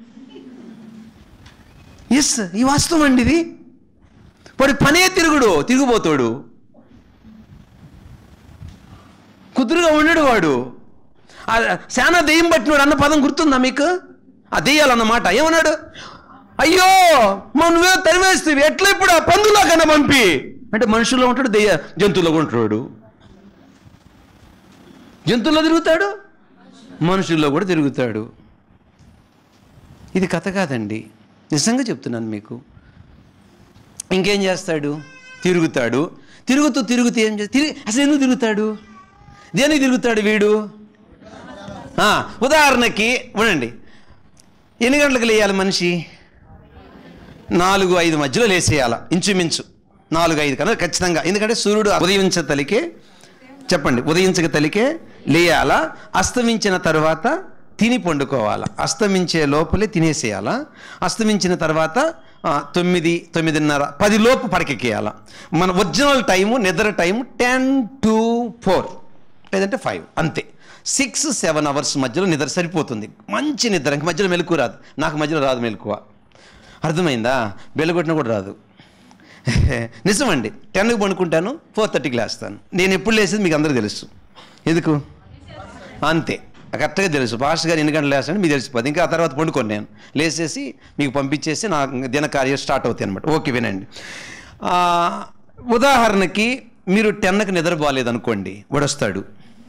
ఎస్ ఈ వాస్తవం అండి ఇది వాడి పనే తిరుగుడు తిరిగిపోతాడు కుదురుగా ఉండడు వాడు ఆ శానా దెయ్యం పట్టినాడు అన్న పదం గుర్తుందా మీకు ఆ దెయ్యాలన్నమాట ఏమన్నాడు అయ్యో మా నువ్వే తరివేస్తే ఎట్లా ఇప్పుడు ఆ పందులో కన్నా పంపి అంటే మనుషుల్లో ఉంటాడు దెయ్య జంతువులో ఉంటాడు జంతువుల్లో తిరుగుతాడు మనుషుల్లో కూడా తిరుగుతాడు ఇది కథ కాదండి నిజంగా చెప్తున్నాను మీకు ఇంకేం చేస్తాడు తిరుగుతాడు తిరుగుతూ తిరుగుతూ ఏం చేస్తాడు తిరిగి అసలు ఎందుకు తిరుగుతాడు దేనికి తిరుగుతాడు వీడు ఆ, ఉదాహరణకి ఉండండి ఎన్ని గంటలకు లేయాలి మనిషి నాలుగు ఐదు మధ్యలో లేసేయాల ఇంచుమించు నాలుగు ఐదు కన్నా ఖచ్చితంగా ఎందుకంటే సూర్యుడు ఉదయించ తలికే చెప్పండి ఉదయించక తలికే లేయాలా అస్తమించిన తర్వాత తిని పండుకోవాలా అస్తమించే లోపలే తినేసేయాలా అస్తమించిన తర్వాత ఆ, తొమ్మిది తొమ్మిదిన్నర పది లోపు పడకెక్కేయాల మన ఒరిజినల్ టైము నిద్ర టైము టెన్ టు ఫోర్ లేదంటే ఫైవ్ అంతే సిక్స్ సెవెన్ అవర్స్ మధ్యలో నిద్ర సరిపోతుంది మంచి నిద్ర ఇంక మధ్యలో మెలకు రాదు నాకు మధ్యలో రాదు మెలకువ అర్థమైందా బెల్లగొట్టినా కూడా రాదు నిజమండి టెన్కి పండుకుంటాను ఫోర్ థర్టీకి లేస్తాను నేను ఎప్పుడు లేసేది మీకు అందరికీ తెలుసు ఎందుకు అంతే కరెక్ట్గా తెలుసు పాస్టర్ గారు ఎన్ని గంటలు లేస్తాను మీకు తెలిసిపోతుంది ఇంకా ఆ తర్వాత పండుకొని నేను లేచేసి మీకు పంపించేసి నా దినకార్యం స్టార్ట్ అవుతాయి అనమాట ఓకే వినండి ఆ, ఉదాహరణకి మీరు టెన్కి నిద్రపోలేదు అనుకోండి వాడు వస్తాడు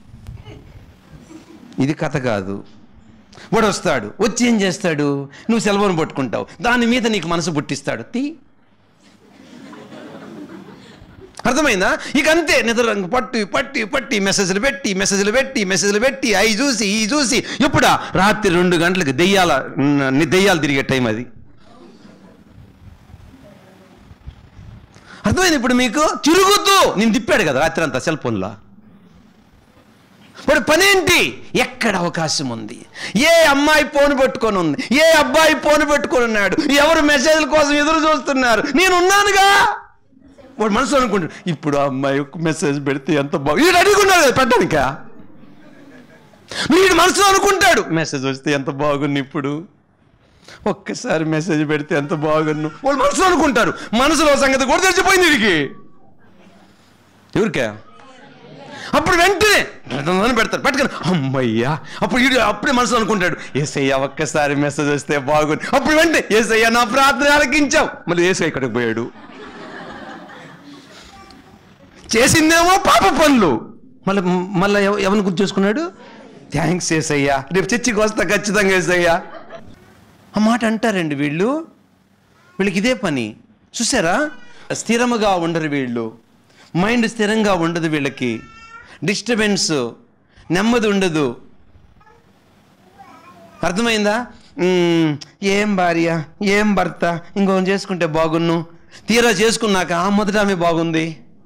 ఇది కథ కాదు వాడు వస్తాడు వచ్చి ఏం చేస్తాడు నువ్వు సెలవును పట్టుకుంటావు దాని మీద నీకు మనసు పుట్టిస్తాడు తీ అర్థమైందా ఇక అంతే నిద్ర పట్టి పట్టి పట్టి మెసేజ్లు పెట్టి మెసేజ్లు పెట్టి మెసేజ్లు పెట్టి అవి చూసి ఈ చూసి ఇప్పుడా రాత్రి రెండు గంటలకు దెయ్యాల న- దెయ్యాలు తిరిగే టైం అది అర్థమైంది ఇప్పుడు మీకు తిరుగుతూ నేను తిప్పాడు కదా రాత్రి అంతా సెల్ ఫోన్లో వాడు పనేంటి ఎక్కడ అవకాశం ఉంది ఏ అమ్మాయి ఫోన్ పెట్టుకొని ఉంది ఏ అబ్బాయి ఫోన్ పెట్టుకొని ఉన్నాడు ఎవరు మెసేజ్ల కోసం ఎదురు చూస్తున్నారు నేను ఉన్నానుగా వాడు మనసు అనుకుంటాడు ఇప్పుడు ఆ అమ్మాయి ఒక మెసేజ్ పెడితే ఎంత బాగు వీడు అడుగున్నాడు కదా పెట్టడానిక వీడు మనసులో అనుకుంటాడు మెసేజ్ వస్తే ఎంత బాగుంది ఇప్పుడు ఒక్కసారి మెసేజ్ పెడితే ఎంత బాగున్ను వాళ్ళు మనసులో అనుకుంటారు మనసులో సంగతి కూడా తెలిసిపోయింది వీడికి ఎవరికా అప్పుడు వెంటనే అని పెడతారు పెట్టుకుని అమ్మయ్యా అప్పుడు వీడు అప్పుడే మనసు అనుకుంటాడు ఏసయ్యా ఒక్కసారి మెసేజ్ వస్తే బాగుంది అప్పుడు వెంటనే ఏసయ్యా నా ప్రార్థన ఆలకించావు మళ్ళీ ఏసయ్య ఇక్కడికి పోయాడు చేసిందేమో పాప పనులు మళ్ళీ మళ్ళీ ఎవ- ఎవరిని గుర్తు చేసుకున్నాడు థ్యాంక్స్ ఏసయ్యా రేపు చర్చికి వస్తా ఖచ్చితంగా ఏసయ్యా ఆ మాట అంటారండి వీళ్ళు వీళ్ళకి ఇదే పని చూసారా స్థిరముగా ఉండరు వీళ్ళు మైండ్ స్థిరంగా ఉండదు వీళ్ళకి డిస్టర్బెన్స్ నెమ్మది ఉండదు అర్థమైందా మ్మ్, ఏం భార్య ఏం భర్త ఇంకొకటి చేసుకుంటే బాగున్ను తీరా చేసుకున్నాక ఆ మొదట ఆమె బాగుంది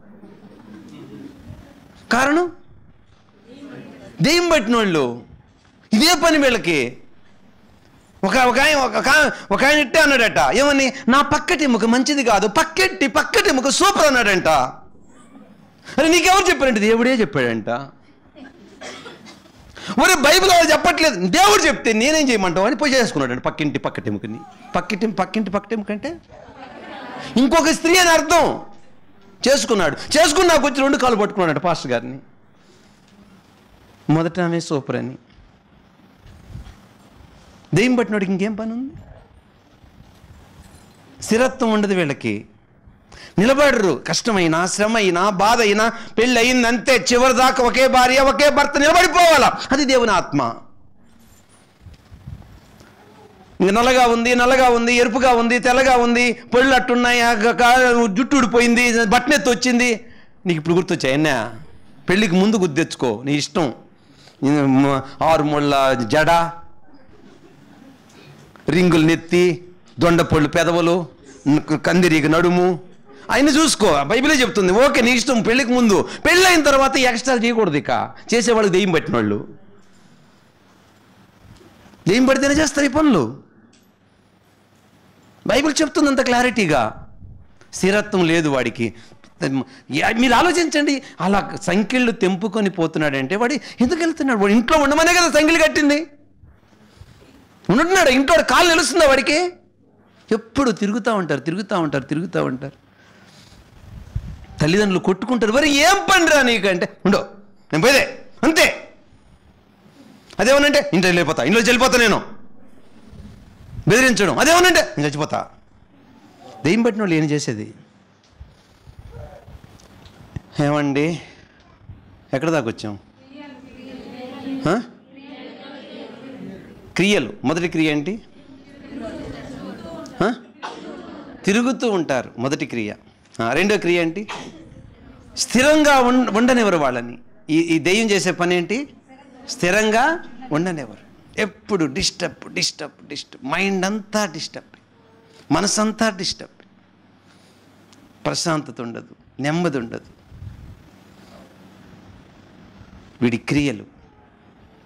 కారణం దెయ్యం పట్టిన వాళ్ళు ఇదే పని వీళ్ళకి ఒక ఒక ఆయన ఒక ఆ- ఒక ఆయన ఇట్టే అన్నాడట ఏమని నా పక్కటి ఎముక మంచిది కాదు పక్కెట్టి పక్కటి ఎముక సూపర్ అన్నాడంట అరే నీకెవరు చెప్పారంట దేవుడే చెప్పాడంట ఒరే బైబిల్ అలా చెప్పట్లేదు దేవుడు చెప్తే నేనేం చేయమంటావు అని పోయి చేసుకున్నాడు పక్కింటి పక్కటి ఎముకని పక్కింటి పక్కింటి పక్కటి ఎముక అంటే ఇంకొక స్త్రీ అని అర్థం చేసుకున్నాడు చేసుకున్నాక వచ్చి రెండు కాళ్ళు పట్టుకున్నాడు పాస్టర్ గారిని మొదట ఆమె సూపర్ అని దెయ్యం పట్టినోడికి ఇంకేం పని ఉంది స్థిరత్వం ఉండదు వీళ్ళకి నిలబడరు కష్టమైనా శ్రమ అయినా బాధ అయినా పెళ్ళి అయిందంతే చివరి దాకా ఒకే భార్య ఒకే భర్త నిలబడిపోవాలా అది దేవుని ఆత్మ ఇంక నల్లగా ఉంది నల్లగా ఉంది ఎరుపుగా ఉంది తెల్లగా ఉంది పళ్ళు అట్టున్నాయి ఆ గ- కా- జుట్టు ఊడిపోయింది బట్టనెత్తి వచ్చింది నీకు ఇప్పుడు గుర్తొచ్చాయి అన్నా పెళ్ళికి ముందు గుర్తు తెచ్చుకో నీ ఇష్టం ఇది మ- ఆరు ముళ్ళ జడ రింగులు నెత్తి దొండపళ్ళు పెదవులు న- కందిరీగ నడుము ఆయన చూసుకో బైబిలే చెప్తుంది ఓకే నీ ఇష్టం పెళ్ళికి ముందు పెళ్ళి అయిన తర్వాత ఎక్స్ట్రా చేయకూడదు ఇక చేసేవాళ్ళకి దెయ్యం పట్టిన వాళ్ళు దెయ్యం పడితేనే చేస్తారు ఈ పనులు బైబిల్ చెప్తుంది అంత క్లారిటీగా స్థిరత్వం లేదు వాడికి యా- మీరు ఆలోచించండి అలా సంఖ్యలు తెంపుకొని పోతున్నాడంటే వాడు ఎందుకు వెళ్తున్నాడు వాడు ఇంట్లో ఉండమనే కదా సంఖ్యలు కట్టింది ఉంటున్నాడు ఇంట్లో వాడు కాళ్ళు నిలుస్తుందా వాడికి ఎప్పుడు తిరుగుతూ ఉంటారు తిరుగుతూ ఉంటారు తిరుగుతూ ఉంటారు తల్లిదండ్రులు కొట్టుకుంటారు మరి ఏం పనిరా నీకంటే ఉండో నేను పోయేదే అంతే అదేమనంటే ఇంట్లో వెళ్ళిపోతా ఇంట్లో వెళ్ళిపోతా నేను బెదిరించడం అదేమనంటే నేను చచ్చిపోతా దెయ్యం పట్టిన వాళ్ళు ఏం చేసేది ఏమండి ఎక్కడ దాకా వచ్చాం ఆ? క్రియలు మొదటి క్రియ ఏంటి ఆ? తిరుగుతూ ఉంటారు మొదటి క్రియ ఆ, రెండో క్రియ ఏంటి స్థిరంగా ఉండ ఉండనివ్వరు వాళ్ళని ఈ ఈ దెయ్యం చేసే పని ఏంటి స్థిరంగా ఉండనివ్వరు ఎప్పుడు డిస్టర్బ్ డిస్టర్బ్ డిస్టర్బ్ మైండ్ అంతా డిస్టర్బ్ మనసంతా డిస్టర్బ్ ప్రశాంతత ఉండదు నెమ్మది ఉండదు వీడి క్రియలు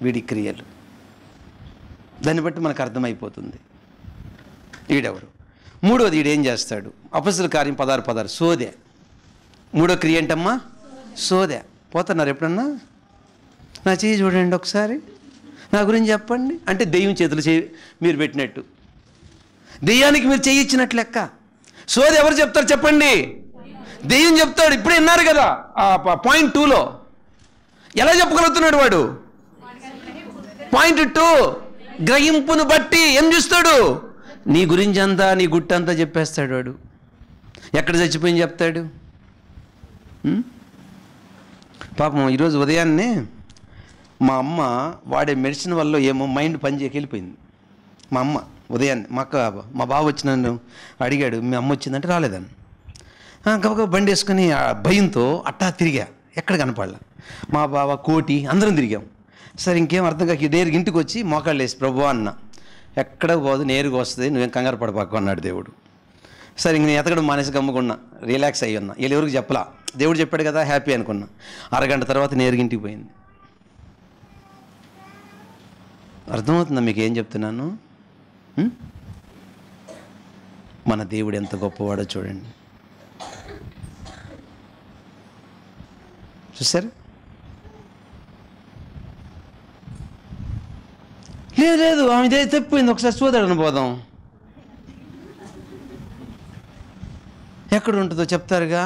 వీడి క్రియలు దాన్ని బట్టి మనకు అర్థమైపోతుంది ఈడెవరు మూడోది ఈడేం చేస్తాడు అపసుల కార్యం పదారు పదారు సోదే మూడో క్రియ ఏంటమ్మా సోదే పోతున్నారు ఎప్పుడన్నా నా చేయి చూడండి ఒకసారి నా గురించి చెప్పండి అంటే దెయ్యం చేతులు చేయి మీరు పెట్టినట్టు దెయ్యానికి మీరు చేయించినట్లు లెక్క సోది ఎవరు చెప్తారు చెప్పండి దెయ్యం చెప్తాడు ఇప్పుడే విన్నారు కదా ఆ ప- పాయింట్ టూలో ఎలా చెప్పగలుగుతున్నాడు వాడు పాయింట్ టూ గ్రహింపును బట్టి ఏం చూస్తాడు నీ గురించి అంతా నీ గుట్టంతా చెప్పేస్తాడు వాడు ఎక్కడ చచ్చిపోయింది చెప్తాడు ఉం? పాపం ఈరోజు ఉదయాన్నే మా అమ్మ వాడే మెడిసిన్ వల్ల ఏమో మైండ్ పని చేయక వెళ్ళిపోయింది మా అమ్మ ఉదయాన్నే మా అక్క మా బావ వచ్చి నన్ను అడిగాడు మీ అమ్మ వచ్చిందంటే రాలేదని ఆ, గబగబా బండి వేసుకుని ఆ భయంతో అట్టా తిరిగా ఎక్కడ కనపడలా మా బావ కోటి అందరం తిరిగాం సరే ఇంకేం అర్థం కాక నేరుగా ఇంటికి వచ్చి మోకాళ్ళు వేసి ప్రభు అన్న ఎక్కడ పోదు నేరుగా వస్తుంది నువ్వేం కంగారు పడపాకు అన్నాడు దేవుడు సరే ఇంక నేను ఎతకడం మానేసి గమ్ముకున్నా రిలాక్స్ అయ్యి ఉన్నా వీళ్ళు ఎవరికి చెప్పలా దేవుడు చెప్పాడు కదా హ్యాపీ అనుకున్నా అరగంట తర్వాత నేరుగా ఇంటికి పోయింది అర్థమవుతుందా మీకు ఏం చెప్తున్నాను ఉం? మన దేవుడు ఎంత గొప్పవాడో చూడండి చూసారు లేదు లేదు ఆమె ఇదే తప్పిపోయింది ఒకసారి చూదాడని పోదాం ఎక్కడ ఉంటుందో చెప్తారుగా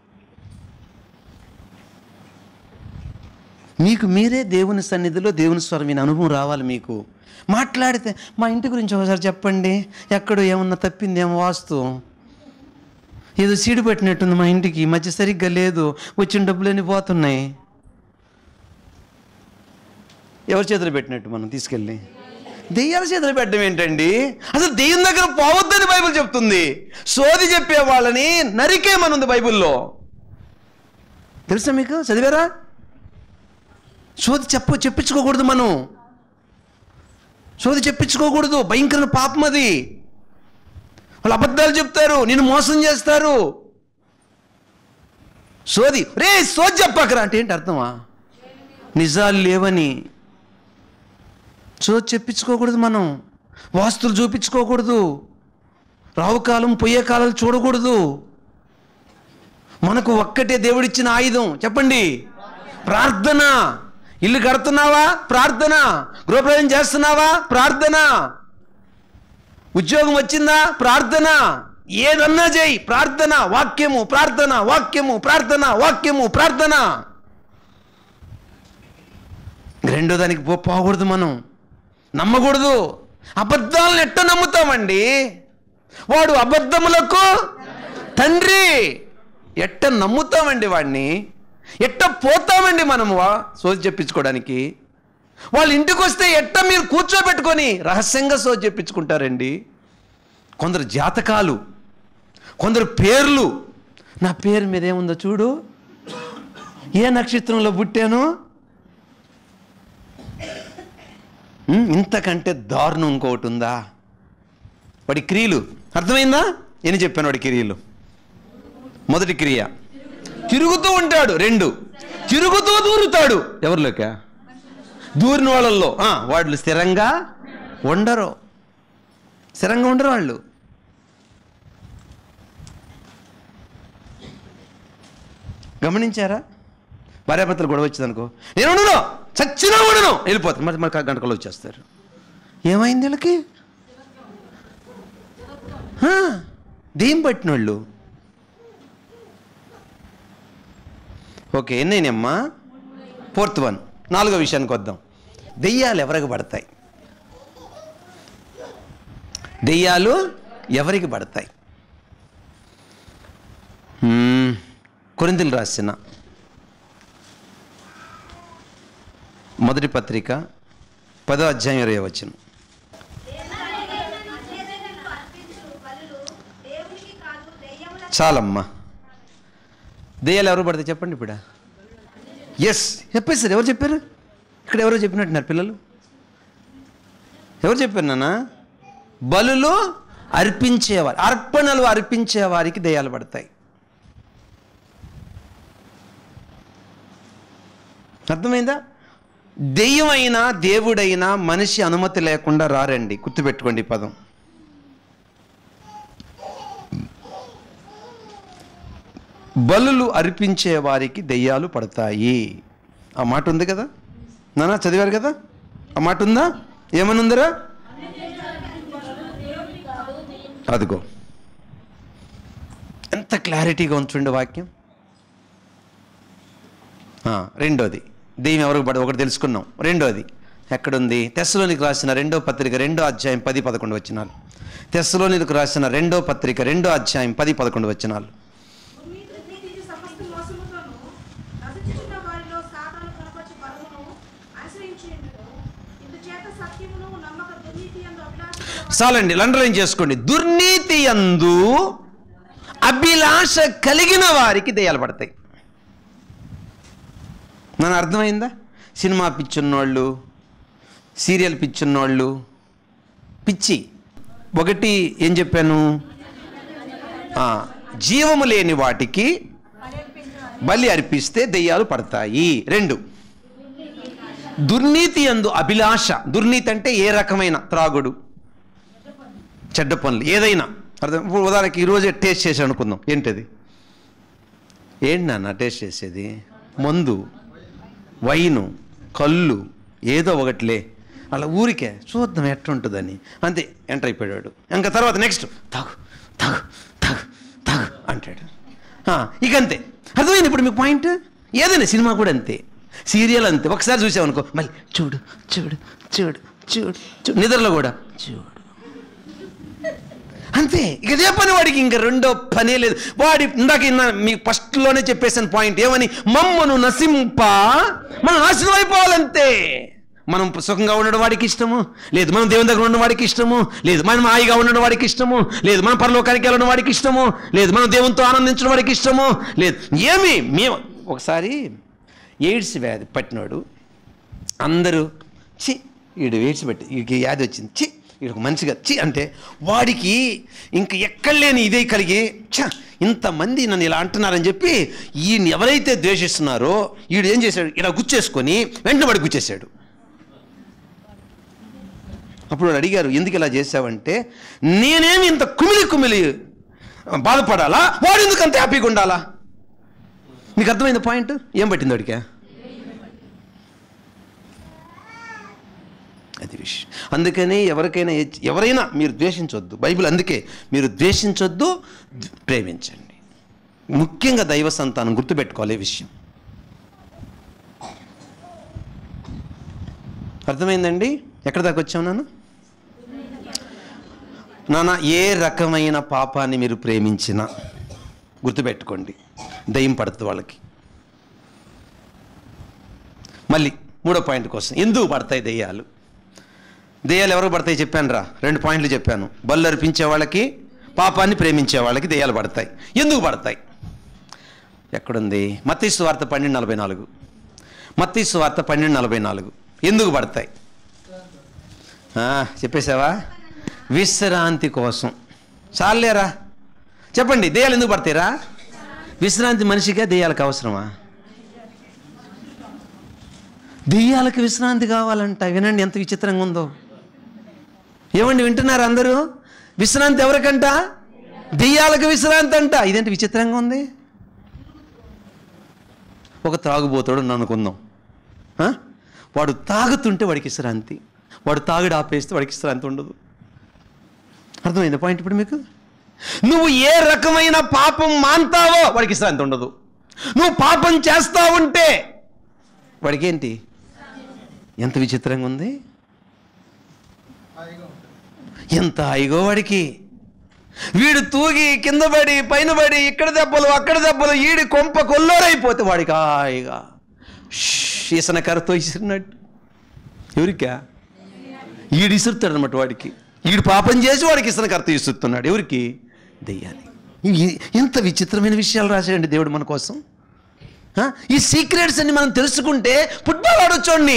మీకు మీరే దేవుని సన్నిధిలో దేవుని స్వరం వినే అనుభవం రావాలి మీకు మాట్లాడితే మా ఇంటి గురించి ఒకసారి చెప్పండి ఎక్కడో ఏమన్నా తప్పిందేమో వాస్తు ఏదో సీడు పెట్టినట్టుంది మా ఇంటికి ఈ మధ్య సరిగ్గా లేదు వచ్చిన డబ్బులన్నీ పోతున్నాయి ఎవరి చేతులు పెట్టినట్టు మనం తీసుకెళ్ళి దెయ్యాల చేతులు పెట్టడం ఏంటండి అసలు దెయ్యం దగ్గర పోవద్దని బైబిల్ చెప్తుంది సోది చెప్పే వాళ్ళని నరికేమనుంది బైబిల్లో తెలుసా మీకు చదివారా సోది చెప్పు చెప్పించుకోకూడదు మనం సోది చెప్పించుకోకూడదు భయంకరమైన పాపం అది వాళ్ళు అబద్ధాలు చెప్తారు నిన్ను మోసం చేస్తారు సోది రే సోది చెప్పకరా అంటే ఏంటి అర్థమా నిజాలు లేవని సో చెప్పించుకోకూడదు మనం వాస్తులు చూపించుకోకూడదు రావు కాలం పోయే కాలాలు చూడకూడదు మనకు ఒక్కటే దేవుడిచ్చిన ఆయుధం చెప్పండి ప్రార్థన ఇల్లు కడుతున్నావా ప్రార్థన గృహప్రవేశం చేస్తున్నావా ప్రార్థన ఉద్యోగం వచ్చిందా ప్రార్థన ఏదన్నా చేయి ప్రార్థన వాక్యము ప్రార్థన వాక్యము ప్రార్థన వాక్యము ప్రార్థన రెండో దానికి పో పోకూడదు మనం నమ్మకూడదు అబద్ధాలను ఎట్ట నమ్ముతామండి వాడు అబద్ధములకు తండ్రి ఎట్ట నమ్ముతామండి వాడిని ఎట్ట పోతామండి మనము వా- సోది చెప్పించుకోవడానికి వాళ్ళ ఇంటికి వస్తే ఎట్ట మీరు కూర్చోబెట్టుకొని రహస్యంగా సోది చెప్పించుకుంటారండి కొందరు జాతకాలు కొందరు పేర్లు నా పేరు మీద ఏముందో చూడు ఏ నక్షత్రంలో పుట్టాను ఉమ్, ఇంతకంటే దారుణం ఇంకొకటి ఉందా వాడి క్రియలు అర్థమైందా ఏని చెప్పాను వాడి క్రియలు మొదటి క్రియ తిరుగుతూ ఉంటాడు రెండు తిరుగుతూ దూరుతాడు ఎవరిలోక దూరిన వాళ్ళల్లో ఆ, వాళ్ళు స్థిరంగా ఉండరు స్థిరంగా ఉండరు వాళ్ళు గమనించారా భార్యాభర్తలు గొడవ వచ్చిందనుకో నేను ఉండను చచ్చినా ఉండను వెళ్ళిపోతాను మరి మరి గంటకల్లో వచ్చేస్తారు ఏమైంది వీళ్ళకి ఆ, దేం పట్టిన వాళ్ళు ఓకే ఎన్నైనమ్మా ఫోర్త్ వన్ నాలుగో విషయానికి వద్దాం దెయ్యాలు ఎవరికి పడతాయి దెయ్యాలు ఎవరికి పడతాయి మ్మ్. కొరింథీలు రాసిన మొదటి పత్రిక పదో అధ్యాయం ఇరవై వచ్చిన చాలమ్మా దెయ్యాలు ఎవరు పడతాయి చెప్పండి ఇప్పుడు ఎస్ చెప్పేసారు ఎవరు చెప్పారు ఇక్కడ ఎవరో చెప్పినట్టున్నారు పిల్లలు ఎవరు చెప్పారు నాన్న బలులు అర్పించేవారు అర్పణలు అర్పించే వారికి దెయ్యాలు పడతాయి అర్థమైందా దెయ్యమైనా దేవుడైనా మనిషి అనుమతి లేకుండా రారండి గుర్తుపెట్టుకోండి ఈ పదం బలులు అర్పించే వారికి దెయ్యాలు పడతాయి ఆ మాట ఉంది కదా నానా చదివారు కదా ఆ మాట ఉందా ఏమని ఉందిరా అదిగో ఎంత క్లారిటీగా ఉంచండి వాక్యం ఆ, రెండోది దెయ్యం ఎవరికి పడదు ఒకటి తెలుసుకున్నాం రెండోది ఎక్కడుంది తెస్సలోనికి రాసిన రెండో పత్రిక రెండో అధ్యాయం పది పదకొండు వచ్చినాలు తెస్సలోనికి రాసిన రెండో పత్రిక రెండో అధ్యాయం పది పదకొండు వచ్చినాలు నీతి నీతికి సమస్త మోసముతోను నశించుచున్న వారిలో సాతాను కనపరచు బలమును ఆశ్రయించేందుకు ఇందుచేత సత్యమును నమ్మక దుర్నీతి యందు అభిలాష చాలండి లండలైన్ చేసుకోండి దుర్నీతి యందు అభిలాష కలిగిన వారికి దెయ్యాలు పడతాయి నన్ను అర్థమైందా సినిమా పిచ్చున్నోళ్ళు సీరియల్ పిచ్చున్నోళ్ళు పిచ్చి ఒకటి ఏం చెప్పాను ఆ, జీవము లేని వాటికి బలి అర్పిస్తే దెయ్యాలు పడతాయి రెండు దుర్నీతి అందు అభిలాష దుర్నీతి అంటే ఏ రకమైన త్రాగుడు చెడ్డ పనులు ఏదైనా అర్థం ఇప్పుడు ఉదాహరణకి ఈరోజే టేస్ట్ చేసి అనుకుందాం ఏంటది ఏంటి నాన్న టేస్ట్ చేసేది మందు వైను కళ్ళు ఏదో ఒకటిలే అలా ఊరికే చూద్దాం ఎట్టుంటుందని అంతే ఎంటర్ అయిపోయాడు ఇంకా తర్వాత నెక్స్ట్ తాగు తాగు తాగు తాగు అంటాడు ఆ, ఇక అంతే అర్థమైంది ఇప్పుడు మీకు పాయింట్ ఏదైనా సినిమా కూడా అంతే సీరియల్ అంతే ఒకసారి చూసామనుకో మళ్ళీ చూడు చూడు చూడు చూడు చూడు నిద్రలో కూడా చూడు అంతే ఇక ఇదే పని వాడికి ఇంకా రెండో పనే లేదు వాడి ఇందాక ఇన్నా మీకు ఫస్ట్లోనే చెప్పేసాను పాయింట్ ఏమని మమ్మను నశింప మనం నాశనం అయిపోవాలంతే మనం సుఖంగా ఉండడం వాడికి ఇష్టము లేదు మనం దేవుని దగ్గర ఉండడం వాడికి ఇష్టము లేదు మనం హాయిగా ఉండడం వాడికి ఇష్టము లేదు మనం పరలోకానికి వెళ్ళడం వాడికి ఇష్టము లేదు మనం దేవునితో ఆనందించడం వాడికి ఇష్టము లేదు ఏమి మేము ఒకసారి ఎయిడ్స్ వ్యాధి పట్టినాడు అందరూ చి వీడు ఎయిడ్స్ పెట్టి వీడికి వ్యాధి వచ్చింది చి వీడికి మంచిగా చి అంటే వాడికి ఇంక ఎక్కడ లేని ఇదే కలిగి ఛ ఇంతమంది నన్ను ఇలా అంటున్నారని చెప్పి ఈయన ఎవరైతే ద్వేషిస్తున్నారో వీడు ఏం చేశాడు ఇలా గుచ్చేసుకొని వెంటనే వాడు గుచ్చేశాడు అప్పుడు వాడు అడిగారు ఎందుకు ఇలా చేశావంటే నేనేమి ఇంత కుమిలి కుమిలి బాధపడాలా వాడు ఎందుకు అంత హ్యాపీగా ఉండాలా మీకు అర్థమైంది పాయింట్ ఏం పట్టింది వాడికా అది విషయం అందుకని ఎవరికైనా ఏ- ఎవరైనా మీరు ద్వేషించొద్దు బైబిల్ అందుకే మీరు ద్వేషించొద్దు ద- ప్రేమించండి ముఖ్యంగా దైవ సంతానం గుర్తుపెట్టుకోవాలి ఈ విషయం అర్థమైందండి ఎక్కడ దాకా వచ్చావు నాన్న నాన్న ఏ రకమైన పాపాన్ని మీరు ప్రేమించినా గుర్తుపెట్టుకోండి దయ్యం పడుతుంది వాళ్ళకి మళ్ళీ మూడో పాయింట్ కోసం ఎందుకు పడతాయి దెయ్యాలు దెయ్యాలు ఎవరు పడతాయి చెప్పాను రా రెండు పాయింట్లు చెప్పాను బళ్ళు అర్పించే వాళ్ళకి పాపాన్ని ప్రేమించే వాళ్ళకి దెయ్యాలు పడతాయి ఎందుకు పడతాయి ఎక్కడుంది మత్తీసు వార్త పన్నెండు నలభై నాలుగు మత్తీసు వార్త పన్నెండు నలభై నాలుగు ఎందుకు పడతాయి ఆ, చెప్పేశావా విశ్రాంతి కోసం చాలేరా చెప్పండి దెయ్యాలు ఎందుకు పడతాయిరా విశ్రాంతి మనిషిగా దెయ్యాలకు అవసరమా దెయ్యాలకు విశ్రాంతి కావాలంట వినండి ఎంత విచిత్రంగా ఉందో ఏమండి వింటున్నారు అందరూ విశ్రాంతి ఎవరికంట దెయ్యాలకు విశ్రాంతి అంట ఇదేంటి విచిత్రంగా ఉంది ఒక తాగుబోతాడు అని అనుకుందాం ఆ? వాడు తాగుతుంటే వాడికి విశ్రాంతి వాడు తాగుడు ఆపేస్తే వాడికి విశ్రాంతి ఉండదు అర్థమైంది పాయింట్ ఇప్పుడు మీకు నువ్వు ఏ రకమైన పాపం మాన్తావో వాడికి విశ్రాంతి ఉండదు నువ్వు పాపం చేస్తా ఉంటే వాడికి ఏంటి ఎంత విచిత్రంగా ఉంది ఎంత హాయిగో వాడికి వీడు తూగి కింద పడి పైన పడి ఇక్కడ దెబ్బలు అక్కడ దెబ్బలు ఈడి కొంప కొల్లోరైపోతే వాడికి హాయిగా ఈసన కర్రతో ఇసిరినట్టు ఎవరికా ఈడు ఇసురుతాడు అనమాట వాడికి ఈడు పాపం చేసి వాడికి ఇసన కర్త ఇస్తున్నాడు ఎవరికి దెయ్యాలి ఈ- ఎంత విచిత్రమైన విషయాలు రాశాడండి దేవుడు మన కోసం ఆ? ఈ సీక్రెట్స్ అన్ని మనం తెలుసుకుంటే ఫుట్బాల్ ఆడొచ్చోండి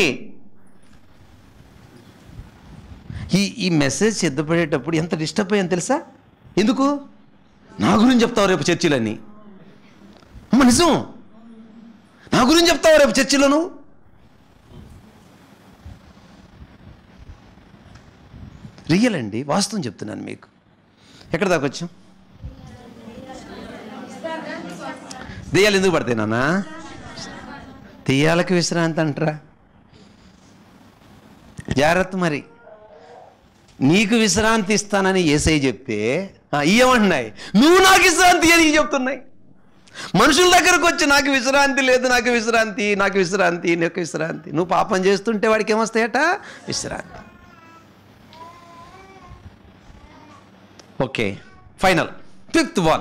ఈ ఈ మెసేజ్ సిద్ధపడేటప్పుడు ఎంత డిస్టర్బ్ అయ్యాను తెలుసా ఎందుకు నా గురించి చెప్తావు రేపు చర్చిలని అమ్మ నిజం నా గురించి చెప్తావు రేపు చర్చిలో నువ్వు రియల్ అండి వాస్తవం చెప్తున్నాను మీకు ఎక్కడ దాకా వచ్చాం దెయ్యాలు ఎందుకు పడతాయి నాన్న దెయ్యాలకు విశ్రాంతి అంటారా జాగ్రత్త మరి నీకు విశ్రాంతి ఇస్తానని ఏసై చెప్తే ఆ, ఇయ్యమంటున్నాయి నువ్వు నాకు విశ్రాంతి అని చెప్తున్నాయి మనుషుల దగ్గరకు వచ్చి నాకు విశ్రాంతి లేదు నాకు విశ్రాంతి నాకు విశ్రాంతి నాకు విశ్రాంతి నువ్వు పాపం చేస్తుంటే వాడికి ఏమొస్తాయట విశ్రాంతి ఓకే ఫైనల్ ఫిఫ్త్ వన్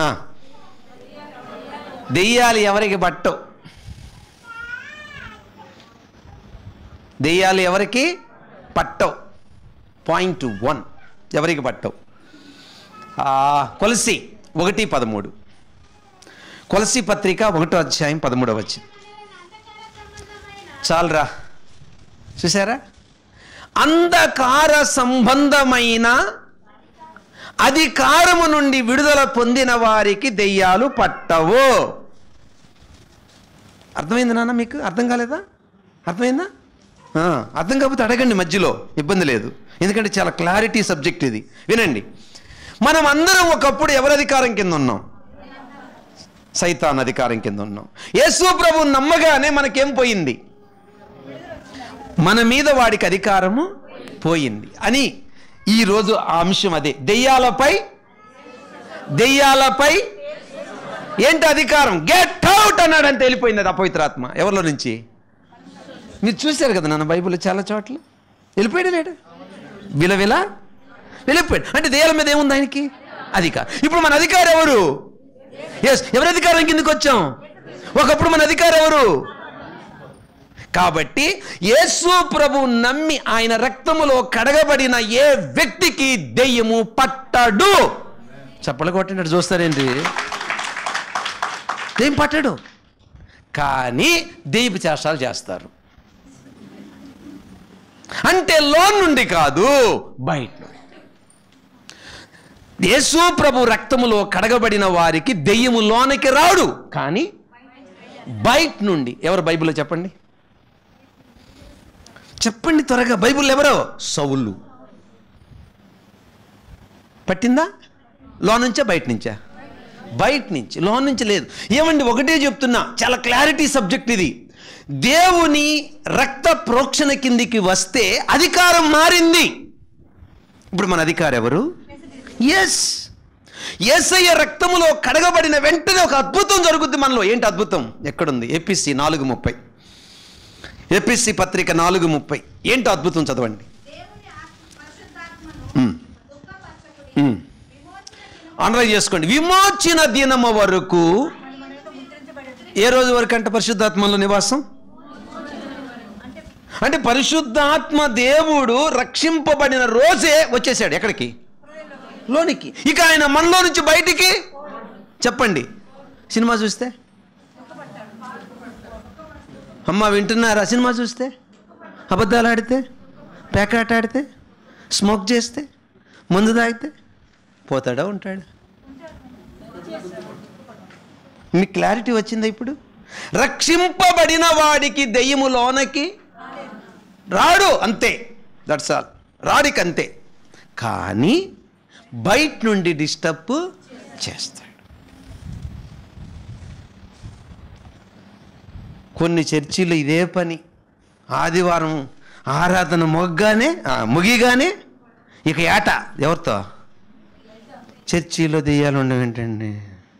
దెయ్యాలు ఎవరికి పట్టవు దెయ్యాలు ఎవరికి పట్టవు పాయింట్ వన్ ఎవరికి పట్టవు ఆ, కొలసి ఒకటి పదమూడు కొలసి పత్రిక ఒకటో అధ్యాయం పదమూడవ వచ్చి చాలరా చూసారా అంధకార సంబంధమైన అధికారము నుండి విడుదల పొందిన వారికి దెయ్యాలు పట్టవు అర్థమైంది నాన్న మీకు అర్థం కాలేదా అర్థమైందా ఆ, అర్థం కాకపోతే అడగండి మధ్యలో ఇబ్బంది లేదు ఎందుకంటే చాలా క్లారిటీ సబ్జెక్ట్ ఇది వినండి మనం అందరం ఒకప్పుడు ఎవరి అధికారం కింద ఉన్నాం సైతాన్ అధికారం కింద ఉన్నాం యేసు ప్రభు నమ్మగానే మనకేం పోయింది మన మీద వాడికి అధికారము పోయింది అని ఈరోజు ఆ అంశం అదే దెయ్యాలపై దెయ్యాలపై ఏంటి అధికారం గెట్ అవుట్ అన్నాడంటే వెళ్ళిపోయింది అది అపవిత్రాత్మ ఎవరిలో నుంచి మీరు చూశారు కదా నాన్న బైబిల్లో చాలా చోట్ల వెళ్ళిపోయాడు లేడు విలవిల వెళ్ళిపోయాడు అంటే దెయ్యాల మీద ఏముంది ఆయనకి అధికారం ఇప్పుడు మన అధికారం ఎవరు ఎస్ ఎవరి అధికారం కిందకి వచ్చాం ఒకప్పుడు మన అధికారం ఎవరు కాబట్టి యేసు ప్రభు నమ్మి ఆయన రక్తములో కడగబడిన ఏ వ్యక్తికి దెయ్యము పట్టడు చప్పలు కొట్టినట్టు చూస్తారేంటి దెయ్యం పట్టడు కానీ దెయ్యపు చేష్టాలు చేస్తారు అంటే లోన్ నుండి కాదు బయట నుండి యేసు ప్రభు రక్తములో కడగబడిన వారికి దెయ్యము లోనికి రాడు కానీ బయట నుండి ఎవరు బైబిల్లో చెప్పండి చెప్పండి త్వరగా బైబిల్ ఎవరో సౌలు పట్టిందా లో నుంచా బయట నుంచా బయట నుంచి లోన్ నుంచి లేదు ఏమండి ఒకటే చెప్తున్నా చాలా క్లారిటీ సబ్జెక్ట్ ఇది దేవుని రక్త ప్రోక్షణ కిందికి వస్తే అధికారం మారింది ఇప్పుడు మన అధికారం ఎవరు ఎస్ ఏసయ్య రక్తములో కడగబడిన వెంటనే ఒక అద్భుతం జరుగుద్ది మనలో ఏంటి అద్భుతం ఎక్కడుంది ఏపీసీ నాలుగు ముప్పై ఏపీసీ పత్రిక నాలుగు ముప్పై ఏంటో అద్భుతం చదవండి దేవుని ఆత్మ పరిశుద్ధాత్మను ఉమ్, దుఃఖపరచకుడి ఉమ్. విమోచన అనలైజ్ చేసుకోండి విమోచన దినము వరకు ఏ రోజు వరకు అంటే పరిశుద్ధాత్మలో నివాసం అంటే పరిశుద్ధాత్మ దేవుడు రక్షింపబడిన రోజే వచ్చేసాడు ఎక్కడికి లోనికి ఇక ఆయన మనలో నుంచి బయటికి చెప్పండి సినిమా చూస్తే అమ్మ వింటున్నారా సినిమా చూస్తే అబద్ధాలు ఆడితే పేకాట ఆడితే స్మోక్ చేస్తే మందు తాగితే పోతాడా ఉంటాడు మీకు క్లారిటీ వచ్చిందా ఇప్పుడు రక్షింపబడిన వాడికి దెయ్యము లోనకి రాడు అంతే దట్స్ ఆల్ రాడికి అంతే కానీ బయట నుండి డిస్టర్బ్ చేస్తాడు కొన్ని చర్చిలు ఇదే పని ఆదివారం ఆరాధన మొగ్గానే ఆ, ముగిగానే ఇక ఏట ఎవరితో చర్చిలో దెయ్యాలు ఉండవు ఏంటండి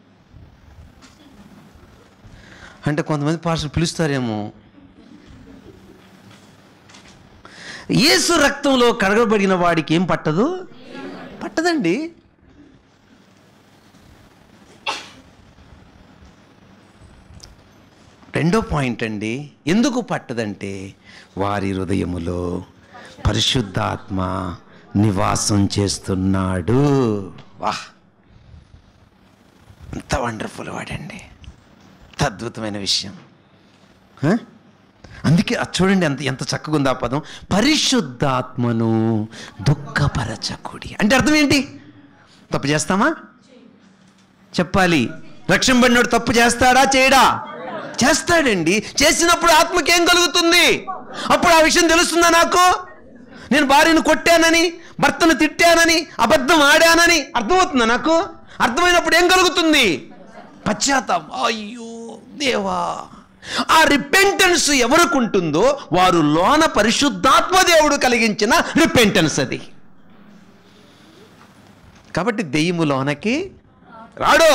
అంటే కొంతమంది పాస్టర్ పిలుస్తారేమో యేసు రక్తంలో కడగబడిన వాడికి ఏం పట్టదు పట్టదండి రెండో పాయింట్ అండి ఎందుకు పట్టదంటే వారి హృదయములో పరిశుద్ధాత్మ నివాసం చేస్తున్నాడు వాహ్ అంత వండర్ఫుల్ వాడండి ఎంత అద్భుతమైన విషయం హ? అందుకే అది చూడండి ఎంత ఎంత చక్కగా ఉంది ఆ పదం పరిశుద్ధాత్మను దుఃఖపరచకుడి అంటే అర్థం ఏంటి తప్పు చేస్తామా చెప్పాలి రక్షింపడినోడు తప్పు చేస్తాడా చేయడా చేస్తాడండి చేసినప్పుడు ఆత్మకి ఏం కలుగుతుంది అప్పుడు ఆ విషయం తెలుస్తుందా నాకు నేను భార్యను కొట్టానని భర్తను తిట్టానని అబద్ధం ఆడానని అర్థమవుతుందా నాకు అర్థమైనప్పుడు ఏం కలుగుతుంది పశ్చాత్తాపం అయ్యో దేవా ఆ రిపెంటెన్స్ ఎవరికి ఉంటుందో వారు లోన పరిశుద్ధాత్మ దేవుడు కలిగించిన రిపెంటెన్స్ అది కాబట్టి దెయ్యము లోనకి రాడో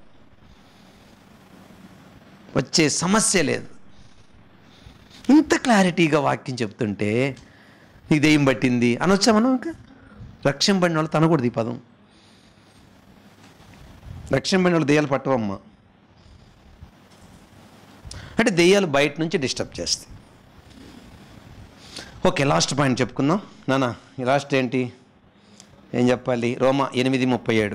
వచ్చే సమస్య లేదు ఇంత క్లారిటీగా వాక్యం చెప్తుంటే నీకు దెయ్యం పట్టింది అనొచ్చా మనం ఇంకా రక్షణ పడిన వాళ్ళు తనకూడదు ఈ పదం రక్షణ పడిన వాళ్ళు దెయ్యాలు పట్టవమ్మా అంటే దెయ్యాలు బయట నుంచి డిస్టర్బ్ చేస్తాయి ఓకే లాస్ట్ పాయింట్ చెప్పుకుందాం నానా ఈ లాస్ట్ ఏంటి ఏం చెప్పాలి రోమా ఎనిమిది ముప్పై ఏడు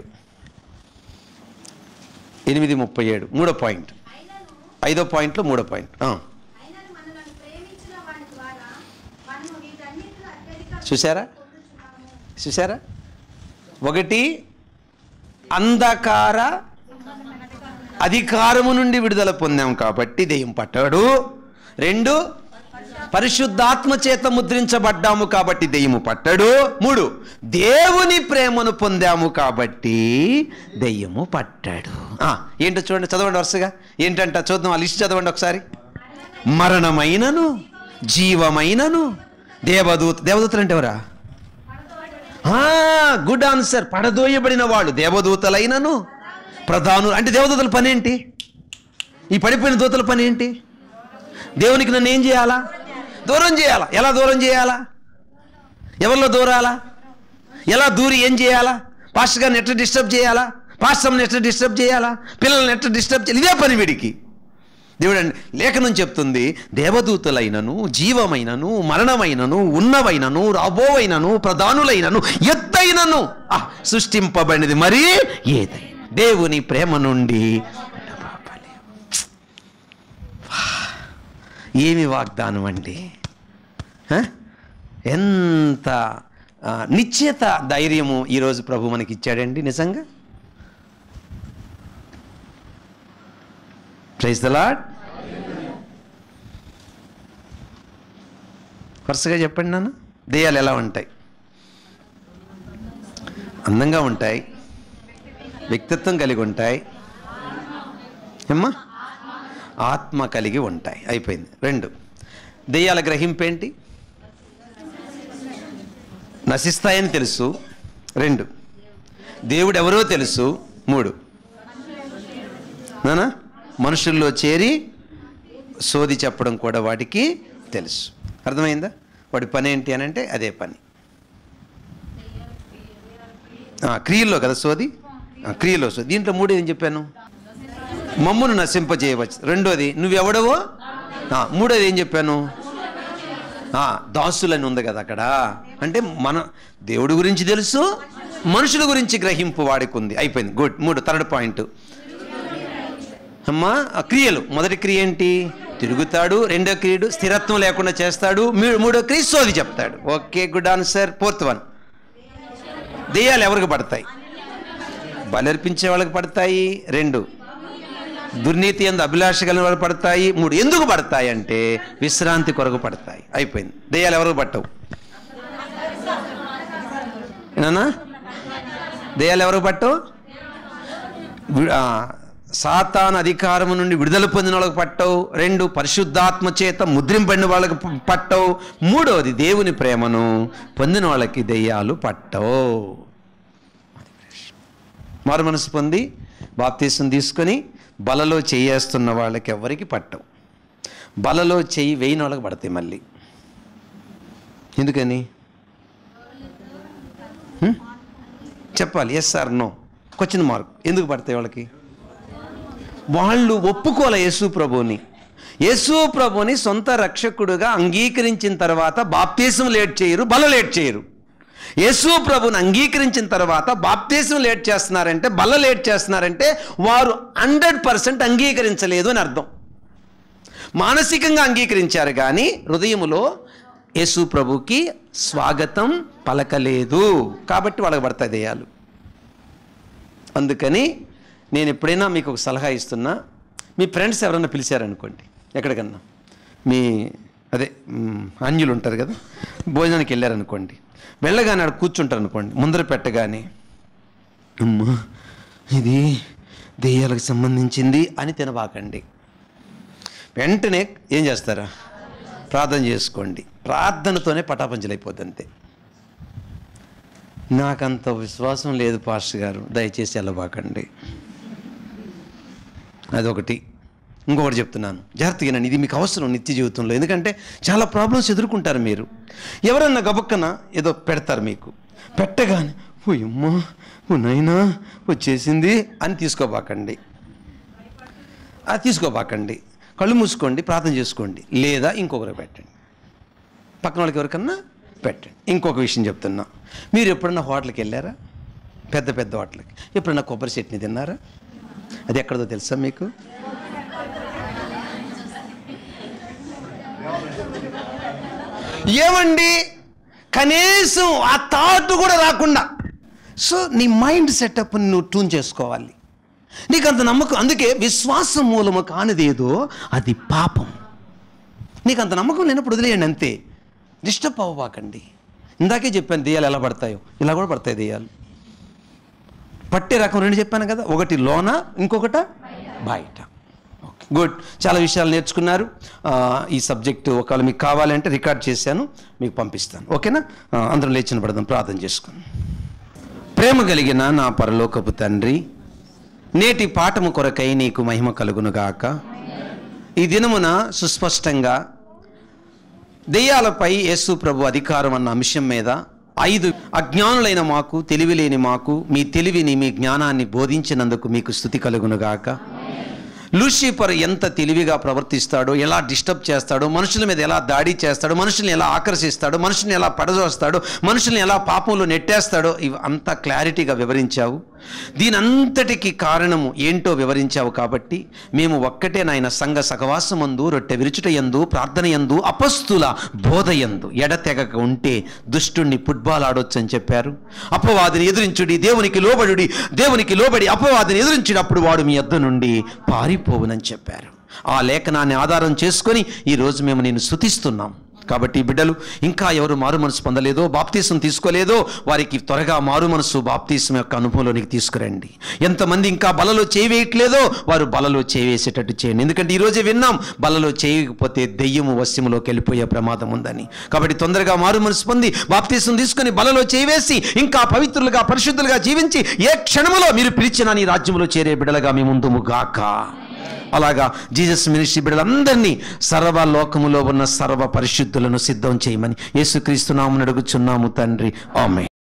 ఎనిమిది ముప్పై ఏడు మూడో పాయింట్ అయినను ఐదో పాయింట్లో మూడో పాయింట్ ఆ. అయినను మనలను ప్రేమించిన వాడి ద్వారా మనము వీటన్నిటిలో అత్యధిక చూసారా పొందుచున్నాము. చూసారా ఒకటి అంధకార అధికారము నుండి విడుదల పొందాం కాబట్టి దెయ్యం పట్టాడు రెండు పరిశుద్ధాత్మ చేత ముద్రించబడ్డాము కాబట్టి దెయ్యము పట్టడు మూడు దేవుని ప్రేమను పొందాము కాబట్టి దెయ్యము పట్టాడు ఆ, ఏంటో చూడండి చదవండి వరుసగా ఏంటంట చూద్దాం ఆ లిస్ట్ చదవండి ఒకసారి మరణమైనను జీవమైనను దేవదూత దేవదూతలు అంటే ఎవరా గుడ్ ఆన్సర్ పడదోయబడిన వాళ్ళు దేవదూతలైనను ప్రధానులు అంటే దేవదూతల పని ఏంటి ఈ పడిపోయిన దూతల పని ఏంటి దేవునికి నన్ను ఏం చేయాలా దూరం చేయాలా ఎలా దూరం చేయాలా ఎవరిలో దూరాలా ఎలా దూరి ఏం చేయాలా పాస్టర్ గారిని ఎట్లా డిస్టర్బ్ చేయాలా పాస్టర్ని ఎట్లా డిస్టర్బ్ చేయాలా పిల్లల్ని ఎట్లా డిస్టర్బ్ చేయాలి ఇదే పని వీడికి దేవుడు అండి లేఖనం చెప్తుంది దేవదూతలైనను జీవమైనను మరణమైనను ఉన్నవైనను రాబోవైనను ప్రధానులైనను ఎత్తైనను ఆ, సృష్టింపబడినది మరి ఏదై దేవుని ప్రేమ నుండి ఏమి వాగ్దానం అండి హ? ఎంత ఆ, నిశ్చేత ధైర్యము ఈరోజు ప్రభు మనకి ఇచ్చాడండి నిజంగా ప్రైజ్ ద లాడ్ వరుసగా చెప్పండి నాన్న దెయ్యాలు ఎలా ఉంటాయి అందంగా ఉంటాయి వ్యక్తిత్వం కలిగి ఉంటాయి ఏమ్మా ఆత్మ కలిగి ఉంటాయి అయిపోయింది రెండు దెయ్యాల గ్రహింపు ఏంటి నశిస్తాయని తెలుసు రెండు దేవుడు ఎవరో తెలుసు మూడు నానా మనుషుల్లో చేరి సోది చెప్పడం కూడా వాటికి తెలుసు అర్థమైందా వాడి పని ఏంటి అని అంటే అదే పని ఆ, క్రియల్లో కదా సోది ఆ, క్రియలో సోది దీంట్లో మూడు ఏం చెప్పాను మమ్మును నశింపజేయవచ్చు రెండోది నువ్వెవడవో ఆ, మూడోది ఏం చెప్పాను ఆ, దాసులని ఉంది కదా అక్కడ అంటే మన దేవుడి గురించి తెలుసు మనుషుల గురించి గ్రహింపు వాడికి ఉంది అయిపోయింది గుడ్ మూడు థర్డ్ పాయింట్ అమ్మా ఆ క్రియలు మొదటి క్రియ ఏంటి తిరుగుతాడు రెండో క్రియడు స్థిరత్వం లేకుండా చేస్తాడు మూ- మూడో క్రియ సోది చెప్తాడు okay good answer fourth one దెయ్యాలు ఎవరికి పడతాయి బలర్పించే వాళ్ళకి పడతాయి రెండు దుర్నీతి ఎందు అభిలాష కలిగిన వాళ్ళు పడతాయి మూడు ఎందుకు పడతాయి అంటే విశ్రాంతి కొరకు పడతాయి అయిపోయింది దెయ్యాలు ఎవరికి పట్టవు ఏనా దెయ్యాలు ఎవరికి పట్టవు వి- ఆ, సాతాన్ అధికారము నుండి విడుదల పొందిన వాళ్ళకి పట్టవు రెండు పరిశుద్ధాత్మ చేత ముద్రింపడిన వాళ్ళకి ప- పట్టవు మూడవది దేవుని ప్రేమను పొందిన వాళ్ళకి దెయ్యాలు పట్టవు మారు మనసు పొంది బాప్తీసం తీసుకొని బలలో చేయేస్తున్న వాళ్ళకి ఎవరికి పట్టవు బలలో చెయ్యి వేయిన వాళ్ళకి పడతాయి మళ్ళీ ఎందుకని హ్మ్? చెప్పాలి yes sir no question mark ఎందుకు పడతాయి వాళ్ళకి వాళ్ళు ఒప్పుకోలే యేసు ప్రభుని యేసు ప్రభుని సొంత రక్షకుడుగా అంగీకరించిన తర్వాత బాప్తీసం లేట్ చేయరు బల లేట్ చేయరు యేసు ప్రభుని అంగీకరించిన తర్వాత బాప్తీసం లేట్ చేస్తున్నారంటే బల్ల లేట్ చేస్తున్నారంటే వారు హండ్రెడ్ పర్సెంట్ అంగీకరించలేదు అని అర్థం మానసికంగా అంగీకరించారు కానీ హృదయములో యేసు ప్రభుకి స్వాగతం పలకలేదు కాబట్టి వాళ్ళకి పడతాయి దెయ్యాలు అందుకని నేను ఎప్పుడైనా మీకు ఒక సలహా ఇస్తున్నా మీ ఫ్రెండ్స్ ఎవరైనా పిలిచారనుకోండి ఎక్కడికన్నా మీ అదే మ్, అన్యులు ఉంటారు కదా భోజనానికి వెళ్ళారనుకోండి వెళ్ళగానే ఆడ కూర్చుంటారు అనుకోండి ముందర పెట్టగానే అమ్మా ఇది దెయ్యాలకు సంబంధించింది అని తినబాకండి వెంటనే ఏం చేస్తారా ప్రార్థన చేసుకోండి ప్రార్థనతోనే పటాపంచలైపోద్ది అంతే నాకంత విశ్వాసం లేదు పాస్టర్ గారు దయచేసి వెళ్ళబాకండి అదొకటి ఇంకొకటి చెప్తున్నాను జాగ్రత్తగా వినండి. ఇది మీకు అవసరం నిత్య జీవితంలో ఎందుకంటే చాలా ప్రాబ్లమ్స్ ఎదుర్కొంటారు మీరు ఎవరన్నా గబక్కన ఏదో పెడతారు మీకు పెట్టగానే ఓ అమ్మా ఓ నైనా వచ్చేసింది అని తీసుకోబాకండి అది తీసుకోబాకండి కళ్ళు మూసుకోండి ప్రార్థన చేసుకోండి లేదా ఇంకొకరికి పెట్టండి పక్కన వాళ్ళకి ఎవరికన్నా పెట్టండి ఇంకొక విషయం చెప్తున్నా మీరు ఎప్పుడన్నా హోటల్కి వెళ్ళారా పెద్ద పెద్ద హోటల్కి ఎప్పుడన్నా కొబ్బరి చట్నీ తిన్నారా అది ఎక్కడదో తెలుసా మీకు ఏమండి కనీసం ఆ థాట్ కూడా రాకుండా సో నీ మైండ్ సెటప్ని నువ్వు ట్యూన్ చేసుకోవాలి నీకు అంత నమ్మకం అందుకే విశ్వాసం మూలము కానిదేదో అది పాపం నీకు అంత నమ్మకం లేనప్పుడు వదిలేయండి అంతే డిస్టర్బ్ అవ్వబాకండి ఇందాకే చెప్పాను దెయ్యాలు ఎలా పడతాయో ఇలా కూడా పడతాయి దెయ్యాలు పట్టే రకం రెండు చెప్పాను కదా ఒకటి లోన ఇంకొకట బయట ఓకే గుడ్ చాలా విషయాలు నేర్చుకున్నారు ఆ, ఈ సబ్జెక్టు ఒకవేళ మీకు కావాలంటే రికార్డ్ చేశాను మీకు పంపిస్తాను ఓకేనా ఆ, అందరం లేచిన పడదాం ప్రార్థన చేసుకుని ప్రేమ కలిగిన నా పరలోకపు తండ్రి నేటి పాఠము కొరకై నీకు మహిమ కలుగునుగాక ఈ దినమున సుస్పష్టంగా దెయ్యాలపై యేసు ప్రభు అధికారం అన్న అంశం మీద ఐదు అజ్ఞానులైన మాకు తెలివి లేని మాకు మీ తెలివిని మీ జ్ఞానాన్ని బోధించినందుకు మీకు స్థుతి కలుగునుగాక లూసిఫర్ ఎంత తెలివిగా ప్రవర్తిస్తాడో ఎలా డిస్టర్బ్ చేస్తాడో మనుషుల మీద ఎలా దాడి చేస్తాడో మనుషుల్ని ఎలా ఆకర్షిస్తాడో మనుషుల్ని ఎలా పడదోస్తాడో మనుషుల్ని ఎలా పాపంలో నెట్టేస్తాడో ఇవి అంతా క్లారిటీగా వివరించావు దీని అంతటికి కారణము ఏంటో వివరించావు కాబట్టి మేము ఒక్కటే నాయన సంఘ సహవాసమందు రొట్టె విరుచుట యందు ప్రార్థన యందు అపస్తుల బోధ యందు ఎడతెగక ఉంటే దుష్టుణ్ణి ఫుట్బాల్ ఆడొచ్చు అని చెప్పారు అపవాదిని ఎదురించుడి దేవునికి లోబడుడి దేవునికి లోబడి అపవాదిని ఎదురించినప్పుడు వాడు మీ యొద్ద నుండి పారిపోవునని చెప్పారు ఆ లేఖనాన్ని ఆధారం చేసుకొని ఈరోజు మేము నేను స్థుతిస్తున్నాం కాబట్టి ఈ బిడ్డలు ఇంకా ఎవరు మారు మనసు పొందలేదో బాప్తీసం తీసుకోలేదో వారికి త్వరగా మారు మనసు బాప్తీసం యొక్క అనుభవంలోనికి తీసుకురండి ఎంతమంది ఇంకా బలలో చేయవేయట్లేదో వారు బలలో చేయవేసేటట్టు చేయండి ఎందుకంటే ఈరోజే విన్నాం బలలో చేయకపోతే దెయ్యము వశ్యములోకి వెళ్ళిపోయే ప్రమాదం ఉందని కాబట్టి తొందరగా మారు మనసు పొంది బాప్తీసం తీసుకొని బలలో చేయవేసి ఇంకా పవిత్రులుగా పరిశుద్ధులుగా జీవించి ఏ క్షణములో మీరు పిలిచిన నీ రాజ్యములో చేరే బిడ్డలుగా మీ ముందుము గాక అలాగా జీసస్ మినిస్ట్రీ బిడ్డలందరినీ సర్వ లోకములో ఉన్న సర్వ పరిశుద్ధులను సిద్ధం చేయమని యేసుక్రీస్తు నామని అడుగుచున్నాము తండ్రి ఆమె